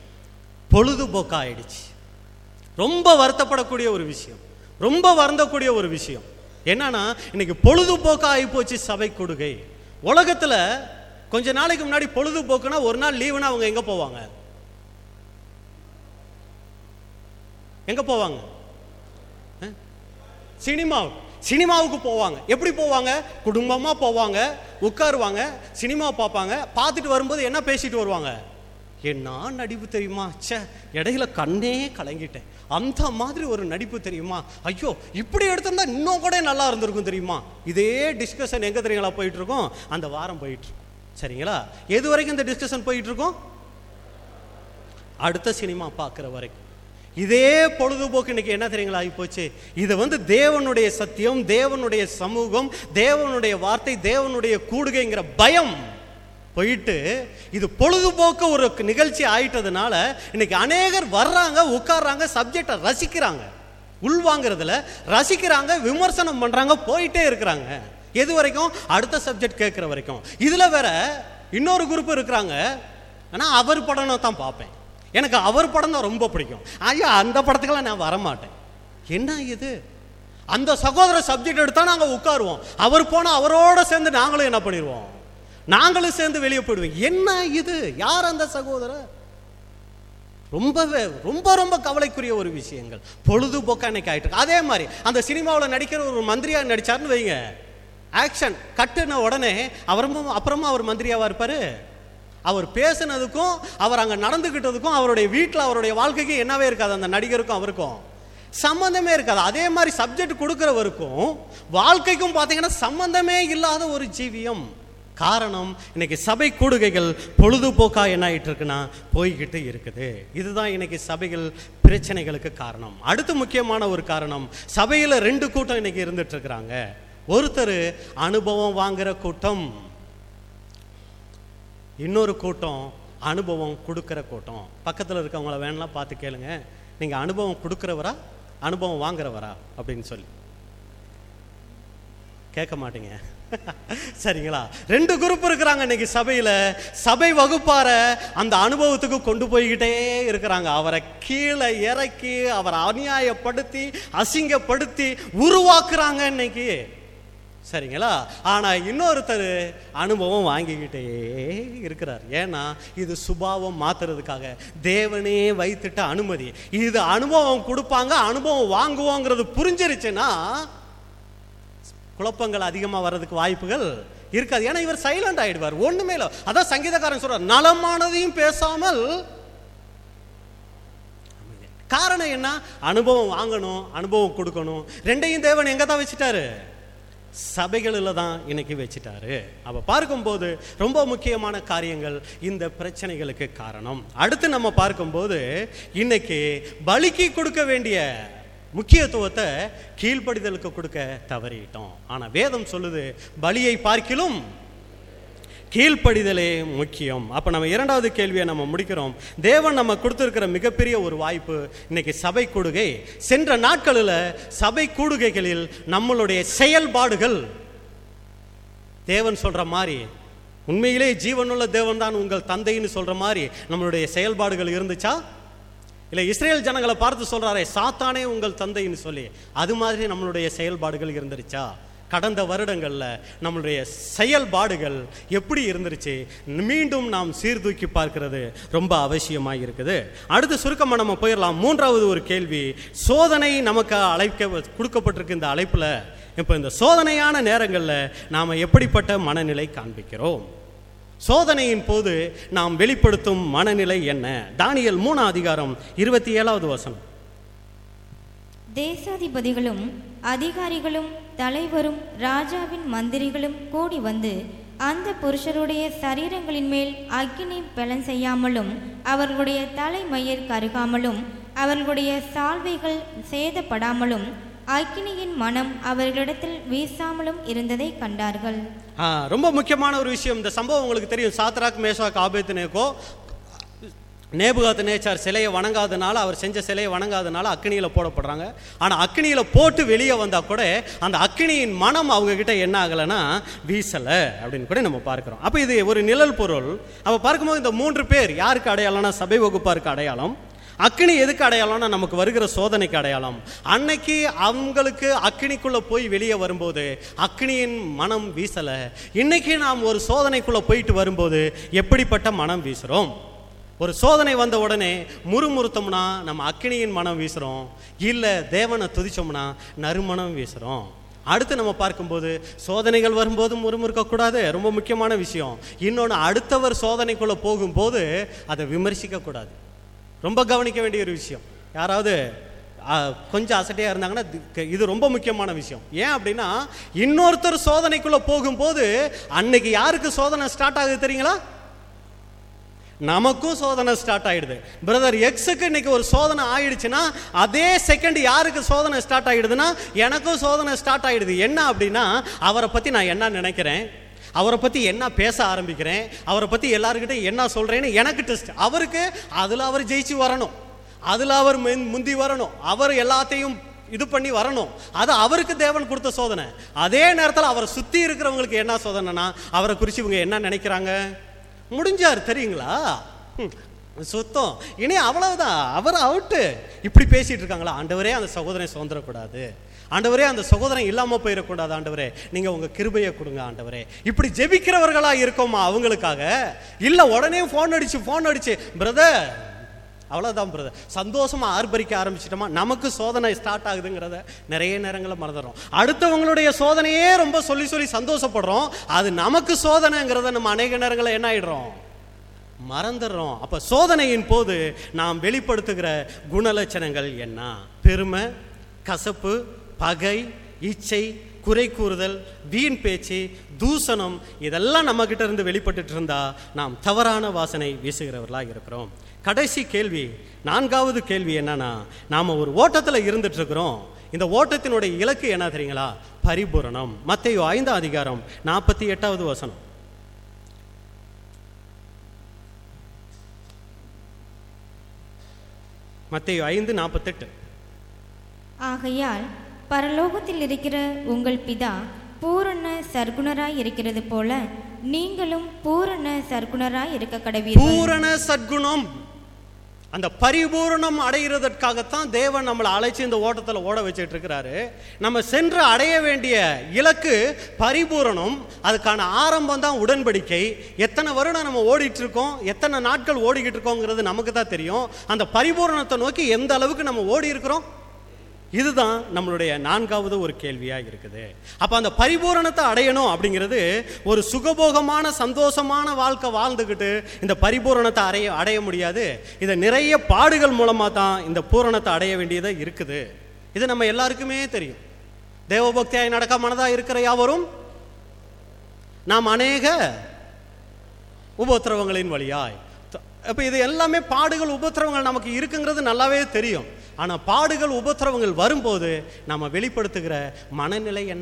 பொழுதுபோக்கா ஆயிடுச்சு ரொம்ப வருத்தப்படக்கூடிய ஒரு விஷயம் ரொம்ப வருந்தக்கூடிய ஒரு விஷயம் என்னன்னா இன்னைக்கு பொழுதுபோக்கா ஆகிப்போச்சு சபை கொடுகை உலகத்துல கொஞ்ச நாளைக்கு முன்னாடி பொழுதுபோக்குனா ஒரு நாள் லீவுனா அவங்க எங்க போவாங்க எங்க போவாங்க அஹ்? சினிமா சினிமாவுக்கு போவாங்க எப்படி போவாங்க குடும்பமா போவாங்க உட்காருவாங்க சினிமா பார்ப்பாங்க பார்த்துட்டு வரும்போது என்ன பேசிட்டு வருவாங்க என்ன நடிப்பு தெரியுமா ச்சே இடையில கண்ணே கலங்கிட்டேன் அந்த மாதிரி ஒரு நடிப்பு தெரியுமா ஐயோ இப்படி எடுத்திருந்தா இன்னும் கூட நல்லா இருந்திருக்கும் தெரியுமா இதே டிஸ்கஷன் எங்க தெரியுங்களா போயிட்டு இருக்கோம் அந்த வாரம் போயிட்டு இருக்கும் சரிங்களா எது வரைக்கும் இந்த டிஸ்கஷன் போயிட்டு இருக்கோம் அடுத்த சினிமா பார்க்குற வரைக்கும் இதே பொழுதுபோக்கு இன்னைக்கு என்ன தெரியுங்களா ஆகி போச்சு இது வந்து தேவனுடைய சத்தியம் தேவனுடைய சமூகம் தேவனுடைய வார்த்தை தேவனுடைய கூடுகைங்கிற பயம் போயிட்டு இது பொழுதுபோக்கு ஒரு நிகழ்ச்சி ஆயிட்டதுனால இன்னைக்கு அநேகர் வர்றாங்க உட்கார்றாங்க சப்ஜெக்டை ரசிக்கிறாங்க உள்வாங்கிறதுல ரசிக்கிறாங்க விமர்சனம் பண்றாங்க போயிட்டே இருக்கிறாங்க எது வரைக்கும் அடுத்த சப்ஜெக்ட் கேட்குற வரைக்கும் இதுல வேற இன்னொரு குரூப் இருக்கிறாங்க ஆனால் அவர் படம் தான் பார்ப்பேன் எனக்கு அவர் படம் தான் ரொம்ப பிடிக்கும் ஐயா அந்த படத்துக்கெல்லாம் நான் வரமாட்டேன் என்ன இது அந்த சகோதர சப்ஜெக்ட் எடுத்தா நாங்கள் உட்காருவோம் அவர் போனால் அவரோட சேர்ந்து நாங்களும் என்ன பண்ணிடுவோம் நாங்களும் சேர்ந்து வெளியே போயிடுவோம் என்ன இது யார் அந்த சகோதரர் ரொம்பவே ரொம்ப ரொம்ப கவலைக்குரிய ஒரு விஷயங்கள் பொழுதுபோக்கா இன்னைக்கு ஆயிட்டு இருக்கு. அதே மாதிரி அந்த சினிமாவில் நடிக்கிற ஒரு மந்திரியா நடிச்சாருன்னு வைங்க ஆக்ஷன் கட்டுன உடனே அவரும் அப்புறமா அவர் மந்திரியாவா இருப்பாரு அவர் பேசுனதுக்கும் அவர் அங்க நடந்துக்கிட்டதுக்கும் அவருடைய வீட்டில் அவருடைய வாழ்க்கைக்கு என்னவே இருக்காது அந்த நடிகருக்கும் அவருக்கும் சம்பந்தமே இருக்காது அதே மாதிரி சப்ஜெக்ட் கொடுக்கிறவருக்கும் வாழ்க்கைக்கும் பார்த்தீங்கன்னா சம்பந்தமே இல்லாத ஒரு ஜீவியம் காரணம் இன்னைக்கு சபை கூடுகைகள் பொழுதுபோக்கா என்ன ஆயிட்டு இருக்குன்னா போய்கிட்டு இருக்குது இதுதான் இன்னைக்கு சபைகள் பிரச்சனைகளுக்கு காரணம் அடுத்து முக்கியமான ஒரு காரணம் சபையில ரெண்டு கூட்டம் இன்னைக்கு இருந்துட்டு இருக்கிறாங்க ஒருத்தர் அனுபவம் வாங்குற கூட்டம் இன்னொரு கூட்டம் அனுபவம் கொடுக்கிற கூட்டம் பக்கத்தில் இருக்கவங்கள வேணலாம் பார்த்து கேளுங்க நீங்கள் அனுபவம் கொடுக்குறவரா அனுபவம் வாங்குறவரா அப்படின்னு சொல்லி கேட்க மாட்டீங்க சரிங்களா ரெண்டு குரூப் இருக்கிறாங்க இன்னைக்கு சபையில சபை வகுப்பார அந்த அனுபவத்துக்கு கொண்டு போய்கிட்டே இருக்கிறாங்க அவரை கீழே இறக்கி அவரை அநியாயப்படுத்தி அசிங்கப்படுத்தி உருவாக்குறாங்க இன்னைக்கு சரிங்களா ஆனா இன்னொருத்தர் அனுபவம் வாங்கிக்கிட்டே இருக்கிறார் ஏன்னா இது சுபாவம் மாத்துறதுக்காக தேவனே வைத்துட்ட அனுமதி இது அனுபவம் கொடுப்பாங்க அனுபவம் வாங்குவோங்கிறது புரிஞ்சிருச்சுன்னா குழப்பங்கள் அதிகமாக வர்றதுக்கு வாய்ப்புகள் இருக்காது ஏன்னா இவர் சைலண்ட் ஆயிடுவார் ஒண்ணுமே இல்லை அதான் சங்கீதக்காரன் சொல்றார் நலமானதையும் பேசாமல் காரணம் என்ன அனுபவம் வாங்கணும் அனுபவம் கொடுக்கணும் ரெண்டையும் தேவன் எங்க தான் வச்சுட்டாரு சபைகளில் தான் இன்னைக்கு வச்சுட்டாரு அப்ப பார்க்கும்போது ரொம்ப முக்கியமான காரியங்கள் இந்த பிரச்சனைகளுக்கு காரணம் அடுத்து நம்ம பார்க்கும்போது இன்னைக்கு பலிக்கு கொடுக்க வேண்டிய முக்கியத்துவத்தை கீழ்ப்படிதலுக்கு கொடுக்க தவறிட்டோம் ஆனா வேதம் சொல்லுது பலியை பார்க்கிலும் கீழ்ப்படிதலே முக்கியம் அப்ப நம்ம இரண்டாவது கேள்வியை நம்ம முடிக்கிறோம் தேவன் நம்ம கொடுத்திருக்கிற மிகப்பெரிய ஒரு வாய்ப்பு இன்னைக்கு சபை கூடுகை சென்ற நாட்களில் சபை கூடுகைகளில் நம்மளுடைய செயல்பாடுகள் தேவன் சொல்ற மாதிரி உண்மையிலே ஜீவனுள்ள தேவன் தான் உங்கள் தந்தைன்னு சொல்ற மாதிரி நம்மளுடைய செயல்பாடுகள் இருந்துச்சா இல்லை இஸ்ரேல் ஜனங்களை பார்த்து சொல்றாரே சாத்தானே உங்கள் தந்தைன்னு சொல்லி அது மாதிரி நம்மளுடைய செயல்பாடுகள் இருந்துருச்சா கடந்த வருடங்கள்ல நம்மளுடைய செயல்பாடுகள் எப்படி இருந்துருச்சு மீண்டும் நாம் சீர்தூக்கி பார்க்கிறது ரொம்ப அவசியமாக இருக்குது அடுத்து சுருக்கமாக நம்ம போயிடலாம் மூன்றாவது ஒரு கேள்வி சோதனை நமக்கு அழைக்க கொடுக்கப்பட்டிருக்கு இந்த அழைப்புல இப்போ இந்த சோதனையான நேரங்களில் நாம் எப்படிப்பட்ட மனநிலை காண்பிக்கிறோம் சோதனையின் போது நாம் வெளிப்படுத்தும் மனநிலை என்ன தானியல் மூணாம் அதிகாரம் இருபத்தி ஏழாவது வசனம் தேசாதிபதிகளும் அதிகாரிகளும் தலைவரும் ராஜாவின் மந்திரிகளும் கூடி வந்து அந்த புருஷருடைய சரீரங்களின் மேல் அக்கினி பலன் செய்யாமலும் அவர்களுடைய தலைமயிர் கருகாமலும் அவர்களுடைய சால்வைகள் சேதப்படாமலும் அக்கினியின் மனம் அவர்களிடத்தில் வீசாமலும் இருந்ததை கண்டார்கள் ஆ, ரொம்ப முக்கியமான ஒரு விஷயம் இந்த சம்பவம் உங்களுக்கு தெரியும் சாத்ராக் மேஷாக் ஆபேத்னேகோ நேபுகாத் நேச்சார் சிலையை வணங்காதனால அவர் செஞ்ச சிலையை வணங்காதனால அக்னியில் போடப்படுறாங்க ஆனால் அக்னியில் போட்டு வெளியே வந்தால் கூட அந்த அக்னியின் மனம் அவங்க கிட்ட என்ன ஆகலைன்னா வீசலை அப்படின்னு கூட நம்ம பார்க்குறோம் அப்போ இது ஒரு நிழல் பொருள் அப்போ பார்க்கும்போது இந்த மூன்று பேர் யாருக்கு அடையாளம்னா சபை வகுப்பாருக்கு அடையாளம் அக்னி எதுக்கு அடையாளம்னா நமக்கு வருகிற சோதனைக்கு அடையாளம் அன்னைக்கு அவங்களுக்கு அக்னிக்குள்ள போய் வெளியே வரும்போது அக்னியின் மனம் வீசல இன்னைக்கு நாம் ஒரு சோதனைக்குள்ள போயிட்டு வரும்போது எப்படிப்பட்ட மனம் வீசுறோம் ஒரு சோதனை வந்த உடனே முறுமுறுத்தோம்னா நம்ம அக்னியின் மனம் வீசுறோம் இல்லை தேவனை துதிச்சோம்னா நறுமணம் வீசுறோம் அடுத்து நம்ம பார்க்கும்போது சோதனைகள் வரும்போது முறுமுறுக்க கூடாது ரொம்ப முக்கியமான விஷயம் இன்னொன்று அடுத்தவர் சோதனைக்குள்ள போகும்போது அதை விமர்சிக்க கூடாது ரொம்ப கவனிக்க வேண்டிய ஒரு விஷயம் யாராவது அஹ், கொஞ்சம் அசட்டையாக இருந்தாங்கன்னா இது- இது ரொம்ப முக்கியமான விஷயம் ஏன் அப்படின்னா இன்னொருத்தர் சோதனைக்குள்ளே போகும்போது அன்னைக்கு யாருக்கு சோதனை ஸ்டார்ட் ஆகுது தெரியுங்களா நமக்கும் சோதனை ஸ்டார்ட் ஆயிடுது பிரதர் எக்ஸுக்கு இன்னைக்கு ஒரு சோதனை ஆயிடுச்சுன்னா அதே செகண்ட் யாருக்கு சோதனை ஸ்டார்ட் ஆயிடுதுன்னா எனக்கும் சோதனை ஸ்டார்ட் ஆயிடுது என்ன அப்படின்னா அவரை பத்தி நான் என்ன நினைக்கிறேன் அவரை பத்தி என்ன பேச ஆரம்பிக்கிறேன் அவரை பத்தி எல்லாருக்கிட்ட என்ன சொல்றேன்னு எனக்கு டெஸ்ட் அவருக்கு அதுல அவர் ஜெயிச்சு வரணும் அதுல அவர் முந்- முந்தி வரணும் அவர் எல்லாத்தையும் இது பண்ணி வரணும் அது அவருக்கு தேவன் கொடுத்த சோதனை அதே நேரத்தில் அவரை சுத்தி இருக்கிறவங்களுக்கு என்ன சோதனைனா அவரை குறித்து இவங்க என்ன நினைக்கிறாங்க முடிஞ்சார் தெரியுங்களா ம், சுத்தம் இனி அவ்வளவுதான் அவர் அவுட்டு இப்படி பேசிட்டு இருக்காங்களா ஆண்டவரே அந்த சகோதரனை சுதந்திரக்கூடாது ஆண்டவரே அந்த சகோதரன் இல்லாம போயிடக்கூடாது ஆண்டவரே நீங்க உங்க கிருபையை கொடுங்க ஆண்டவரே இப்படி ஜெபிக்கிறவர்களா இருக்கோமா அவங்களுக்காக இல்ல உடனே ஃபோன் அடிச்சு ஃபோன் அடிச்சு பிரதர் அவ்வளோதான் பிரதர் சந்தோஷமா ஆர்ப்பரிக்க ஆரம்பிச்சிட்டோமா நமக்கு சோதனை ஸ்டார்ட் ஆகுதுங்கிறத நிறைய நேரங்களில் மறந்துடுறோம் அடுத்தவங்களுடைய சோதனையே ரொம்ப சொல்லி சொல்லி சந்தோஷப்படுறோம் அது நமக்கு சோதனைங்கிறத நம்ம அநேக நேரங்களில் என்ன ஆயிடுறோம் மறந்துடுறோம் அப்ப சோதனையின் போது நாம் வெளிப்படுத்துகிற குணலட்சணங்கள் என்ன பெருமை கசப்பு பகை இச்சை குறை கூறுதல் வீண் பேச்சு தூசணம் இதெல்லாம் நம்ம கிட்ட இருந்து வெளிப்பட்டுட்டு இருந்தா நாம் தவறான வாசனை வீசுகிறவர்களா இருக்கிறோம் கடைசி கேள்வி நான்காவது கேள்வி என்னன்னா நாம ஒரு ஓட்டத்துல இருந்துட்டு இருக்கிறோம் இந்த ஓட்டத்தினுடைய இலக்கு என்ன தெரியுங்களா பரிபூரணம் மத்தேயு ஐந்தாம் அதிகாரம் நாற்பத்தி எட்டாவது வசனம் மத்தேயு ஐந்து நாற்பத்தெட்டு ஆகையால் பரலோகத்தில் இருக்கிற உங்கள் பிதா பூரண சர்க்குணராய் இருக்கிறது போல நீங்களும் பூரண சர்க்குணராய் இருக்க கடவீர்கள் பூரண சத்குணம் அந்த பரிபூரணம் அடைகிறதற்காகத்தான் தேவன் நம்மளை அழைச்சி இந்த ஓட்டத்தில் ஓட வச்சுட்டு இருக்கிறாரு நம்ம சென்று அடைய வேண்டிய இலக்கு பரிபூரணம் அதுக்கான ஆரம்பம் தான் உடன்படிக்கை எத்தனை வருடம் நம்ம ஓடிட்டு இருக்கோம் எத்தனை நாட்கள் ஓடிக்கிட்டு இருக்கோங்கிறது நமக்கு தான் தெரியும் அந்த பரிபூரணத்தை நோக்கி எந்த அளவுக்கு நம்ம ஓடி இருக்கிறோம் இதுதான் நம்மளுடைய நான்காவது ஒரு கேள்வியா இருக்குது அப்ப அந்த பரிபூரணத்தை அடையணும் அப்படிங்கிறது ஒரு சுகபோகமான சந்தோஷமான வாழ்க்கை வாழ்ந்துக்கிட்டு இந்த பரிபூரணத்தை அடைய அடைய முடியாது இதை நிறைய பாடுகள் மூலமா தான் இந்த பூரணத்தை அடைய வேண்டியதா இருக்குது இது நம்ம எல்லாருக்குமே தெரியும் தேவபக்தியாய் நடக்க மனதா இருக்கிற யாவரும் நாம் அநேக உபத்திரவங்களின் வழியாய் த- அப்ப இது எல்லாமே பாடுகள் உபத்திரவங்கள் நமக்கு இருக்குங்கிறது நல்லாவே தெரியும் ஆனா பாடுகள் உபத்திரவங்கள் வரும்போது நம்ம வெளிப்படுத்துகிற மனநிலை என்ன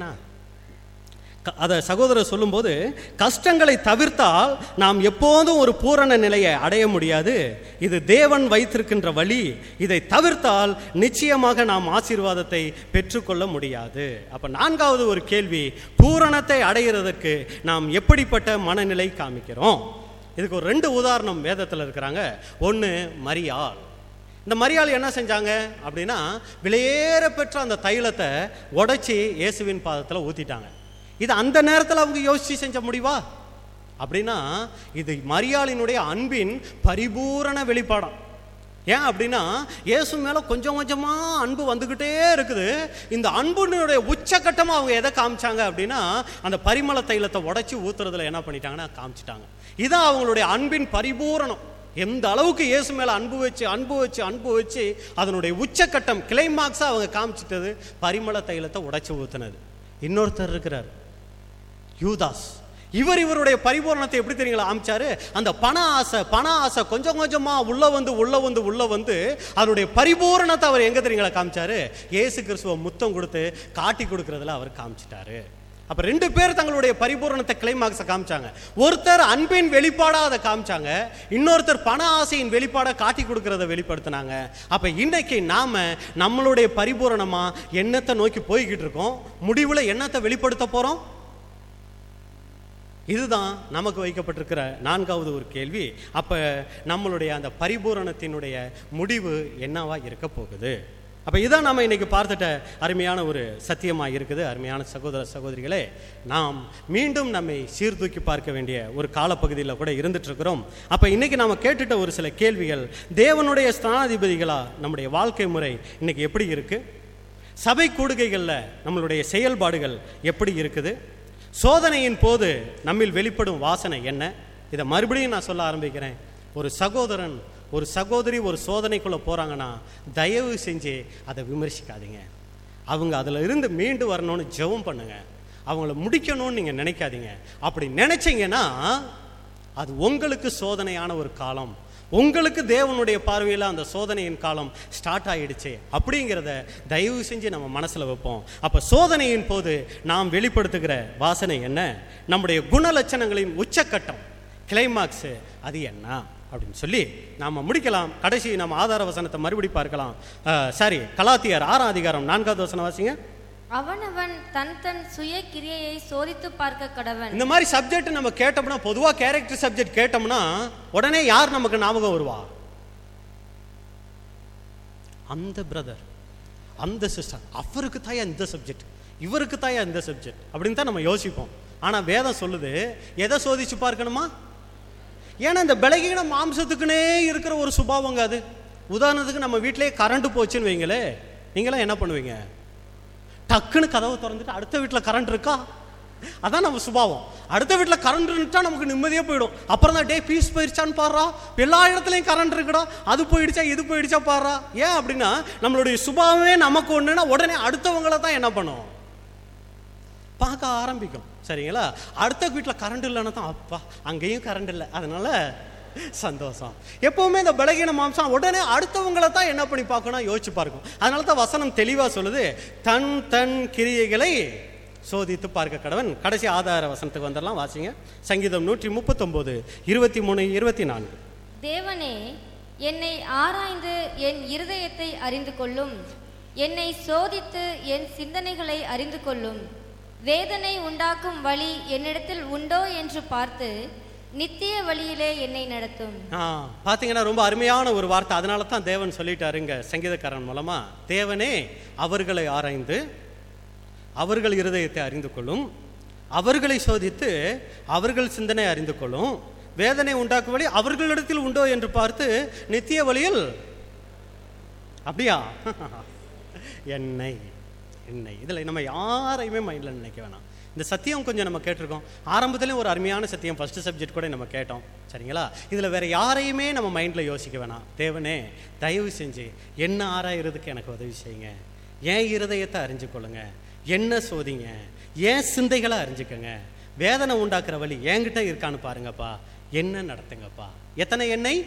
க- அதை சகோதரர் சொல்லும்போது கஷ்டங்களை தவிர்த்தால் நாம் எப்போதும் ஒரு பூரண நிலையை அடைய முடியாது இது தேவன் வைத்திருக்கின்ற வழி இதை தவிர்த்தால் நிச்சயமாக நாம் ஆசீர்வாதத்தை பெற்றுக்கொள்ள முடியாது அப்ப நான்காவது ஒரு கேள்வி பூரணத்தை அடைகிறதற்கு நாம் எப்படிப்பட்ட மனநிலை காமிக்கிறோம் இதுக்கு ஒரு ரெண்டு உதாரணம் வேதத்தில் இருக்கிறாங்க ஒன்று மரியாள் இந்த மரியாள் என்ன செஞ்சாங்க அப்படின்னா விலையேற பெற்ற அந்த தைலத்தை உடைச்சி இயேசுவின் பாதத்தில் ஊற்றிட்டாங்க இது அந்த நேரத்தில் அவங்க யோசிச்சு செஞ்ச முடிவா அப்படின்னா இது மரியாளினுடைய அன்பின் பரிபூரண வெளிப்பாடம் ஏன் அப்படின்னா இயேசு மேல கொஞ்சம் கொஞ்சமா அன்பு வந்துகிட்டே இருக்குது இந்த அன்புனுடைய உச்சக்கட்டமா அவங்க எதை காமிச்சாங்க அப்படின்னா அந்த பரிமள தைலத்தை உடைச்சி ஊத்துறதுல என்ன பண்ணிட்டாங்கன்னா காமிச்சிட்டாங்க இதான் அவங்களுடைய அன்பின் பரிபூரணம் எந்த அளவுக்கு இயேசு மேல அன்பு வச்சு அன்பு வச்சு அன்பு வச்சு அதனுடைய உச்சக்கட்டம் கிளைமாக்ஸா அவங்க காமிச்சிட்டது பரிமள தைலத்தை உடைச்சு ஊத்துனது இன்னொருத்தர் இருக்கிறார் யூதாஸ் இவர் இவருடைய பரிபூரணத்தை எப்படி தெரியுங்களா ஆமிச்சாரு அந்த பண ஆசை பண ஆசை கொஞ்சம் கொஞ்சமா உள்ள வந்து உள்ள வந்து உள்ள வந்து அதனுடைய பரிபூரணத்தை அவர் எங்க தெரியுங்களா காமிச்சாரு இயேசு கிறிஸ்துவ முத்தம் கொடுத்து காட்டி கொடுக்கறதுல அவர் காமிச்சிட்டாரு அப்ப ரெண்டு பேர் தங்களுடைய பரிபூரணத்தை கிளைமாக்ஸை காமிச்சாங்க ஒருத்தர் அன்பின் வெளிப்பாடா அதை காமிச்சாங்க இன்னொருத்தர் பண ஆசையின் வெளிப்பாடா காட்டி கொடுக்கறத வெளிப்படுத்தினாங்க அப்ப இன்னைக்கு நாம நம்மளுடைய பரிபூரணமா எண்ணத்தை நோக்கி போய்கிட்டு இருக்கோம் முடிவுல எண்ணத்தை வெளிப்படுத்த போறோம் இதுதான் நமக்கு வைக்கப்பட்டிருக்கிற நான்காவது ஒரு கேள்வி அப்ப நம்மளுடைய அந்த பரிபூரணத்தினுடைய முடிவு என்னவா இருக்க போகுது அப்ப இதான் நம்ம இன்னைக்கு பார்த்துட்ட அருமையான ஒரு சத்தியமா இருக்குது அருமையான சகோதர சகோதரிகளே நாம் மீண்டும் நம்மை சீர்தூக்கி பார்க்க வேண்டிய ஒரு காலப்பகுதியில் கூட இருந்துட்டு இருக்கிறோம் அப்ப இன்னைக்கு நாம கேட்டுட்ட ஒரு சில கேள்விகள் தேவனுடைய ஸ்தானாதிபதிகளா நம்முடைய வாழ்க்கை முறை இன்னைக்கு எப்படி இருக்கு சபை கூடுகைகளில் நம்மளுடைய செயல்பாடுகள் எப்படி இருக்குது சோதனையின் போது நம்மில் வெளிப்படும் வாசனை என்ன இதை மறுபடியும் நான் சொல்ல ஆரம்பிக்கிறேன் ஒரு சகோதரன் ஒரு சகோதரி ஒரு சோதனைக்குள்ளே போகிறாங்கன்னா தயவு செஞ்சு அதை விமர்சிக்காதீங்க அவங்க அதில் இருந்து மீண்டு வரணும்னு ஜெபம் பண்ணுங்க அவங்கள முடிக்கணும்னு நீங்கள் நினைக்காதீங்க அப்படி நினைச்சீங்கன்னா அது உங்களுக்கு சோதனையான ஒரு காலம் உங்களுக்கு தேவனுடைய பார்வையில் அந்த சோதனையின் காலம் ஸ்டார்ட் ஆயிடுச்சு அப்படிங்கிறத தயவு செஞ்சு நம்ம மனசில் வைப்போம் அப்போ சோதனையின் போது நாம் வெளிப்படுத்துகிற வாசனை என்ன நம்முடைய குணலட்சணங்களின் உச்சக்கட்டம் கிளைமாக்ஸு அது என்ன அப்படின்னு சொல்லி நாம் முடிக்கலாம் கடைசி நம்ம ஆதார வசனத்தை மறுபடி பார்க்கலாம் சாரி கலாத்தியர் ஆறாம் அதிகாரம் நான்காவது வசனம் வாசிங்க அவனவன் தன் தன் சுய கிரியையை சோதித்து பார்க்க கடவன் இந்த மாதிரி சப்ஜெக்ட் நம்ம கேட்டோம்னா பொதுவாக கேரக்டர் சப்ஜெக்ட் கேட்டோம்னா உடனே யார் நமக்கு ஞாபகம் வருவா அந்த பிரதர் அந்த சிஸ்டர் அவருக்கு தாயா இந்த சப்ஜெக்ட் இவருக்கு தாயா இந்த சப்ஜெக்ட் அப்படின்னு தான் நம்ம யோசிப்போம் ஆனால் வேதம் சொல்லுது எதை சோதிச்சு பார்க்கணுமா ஏன்னா இந்த பலகீன மாம்சத்துக்குனே இருக்கிற ஒரு சுபாவங்க அது உதாரணத்துக்கு நம்ம வீட்டிலேயே கரண்ட் போச்சுன்னு வைங்களே நீங்களாம் என்ன பண்ணுவீங்க டக்குன்னு கதவை திறந்துட்டு அடுத்த வீட்டில் கரண்ட் இருக்கா அதான் நம்ம சுபாவம் அடுத்த வீட்டில் கரண்ட் இருந்துட்டா நமக்கு நிம்மதியாக போயிடும் அப்புறம் தான் டே பீஸ் போயிடுச்சான்னு பாடுறா எல்லா இடத்துலையும் கரண்ட் இருக்குடா அது போயிடுச்சா இது போயிடுச்சா பாடுறா ஏன் அப்படின்னா நம்மளுடைய சுபாவமே நமக்கு ஒன்றுனா உடனே அடுத்தவங்கள தான் என்ன பண்ணும் பார்க்க ஆரம்பிக்கும் சரிங்களா அடுத்த வீட்டில் கரண்ட் இல்லைன்னா தான் அப்பா அங்கேயும் கரண்ட் இல்லை அதனால சந்தோஷம் எப்பவுமே இந்த பலகீன மாம்சம் உடனே அடுத்தவங்கள தான் என்ன பண்ணி பார்க்கணும் யோசிச்சு பார்க்கும் அதனால தான் வசனம் தெளிவாக சொல்லுது தன் தன் கிரியைகளை சோதித்து பார்க்க கடவன் கடைசி ஆதார வசனத்துக்கு வந்துடலாம் வாசிங்க சங்கீதம் நூற்றி முப்பத்தொம்போது இருபத்தி மூணு இருபத்தி நான்கு தேவனே என்னை ஆராய்ந்து என் இருதயத்தை அறிந்து கொள்ளும் என்னை சோதித்து என் சிந்தனைகளை அறிந்து கொள்ளும் வேதனை உண்டாக்கும் வழி என்னிடத்தில் உண்டோ என்று பார்த்து நித்திய வழியிலே என்னை நடத்தும் ஆ பார்த்தீங்கன்னா ரொம்ப அருமையான ஒரு வார்த்தை அதனால தான் தேவன் சொல்லிட்டாருங்க சங்கீதக்காரன் மூலமா தேவனே அவர்களை ஆராய்ந்து அவர்கள் இருதயத்தை அறிந்து கொள்ளும் அவர்களை சோதித்து அவர்கள் சிந்தனை அறிந்து கொள்ளும் வேதனை உண்டாக்கும் வழி அவர்களிடத்தில் உண்டோ என்று பார்த்து நித்திய வழியில் அப்படியா என்னை என்னை இதில் நம்ம யாரையுமே மைண்டில் நினைக்க வேணாம் இந்த சத்தியம் கொஞ்சம் நம்ம கேட்டிருக்கோம் ஆரம்பத்துலேயும் ஒரு அருமையான சத்தியம் ஃபஸ்ட்டு சப்ஜெக்ட் கூட நம்ம கேட்டோம் சரிங்களா இதில் வேற யாரையுமே நம்ம மைண்டில் யோசிக்க வேணாம் தேவனே தயவு செஞ்சு என்ன ஆராயிறதுக்கு எனக்கு உதவி செய்யுங்க ஏன் இருதயத்தை அறிஞ்சு கொள்ளுங்க என்ன சோதிங்க ஏன் சிந்தைகளை அறிஞ்சுக்கங்க வேதனை உண்டாக்குற வழி என்கிட்ட இருக்கான்னு பாருங்கப்பா என்ன நடத்துங்கப்பா எத்தனை எண்ணெய்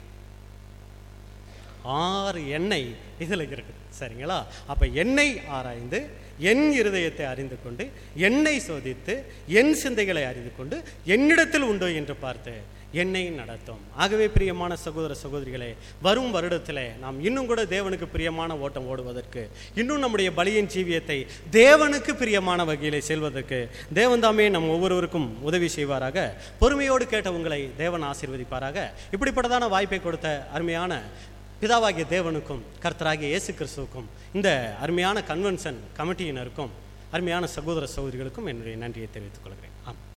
ஆறு எண்ணெய் இதில் இருக்கு சரிங்களா அப்போ எண்ணெய் ஆராய்ந்து என் இருதயத்தை அறிந்து கொண்டு என்னை சோதித்து என் சிந்தைகளை அறிந்து கொண்டு என்னிடத்தில் உண்டோ என்று பார்த்து என்னை நடத்தும் ஆகவே பிரியமான சகோதர சகோதரிகளே வரும் வருடத்தில் நாம் இன்னும் கூட தேவனுக்கு பிரியமான ஓட்டம் ஓடுவதற்கு இன்னும் நம்முடைய பலியின் ஜீவியத்தை தேவனுக்கு பிரியமான வகையிலே செல்வதற்கு தேவன் தாமே நம் ஒவ்வொருவருக்கும் உதவி செய்வாராக பொறுமையோடு கேட்ட உங்களை தேவன் ஆசீர்வதிப்பாராக இப்படிப்பட்டதான வாய்ப்பை கொடுத்த அருமையான பிதாவாகிய தேவனுக்கும் கர்த்தராகிய இயேசு கிறிஸ்துவுக்கும் இந்த அருமையான கன்வென்ஷன் கமிட்டியினருக்கும் அருமையான சகோதர சகோதரிகளுக்கும் என்னுடைய நன்றியை தெரிவித்துக் கொள்கிறேன் ஆம்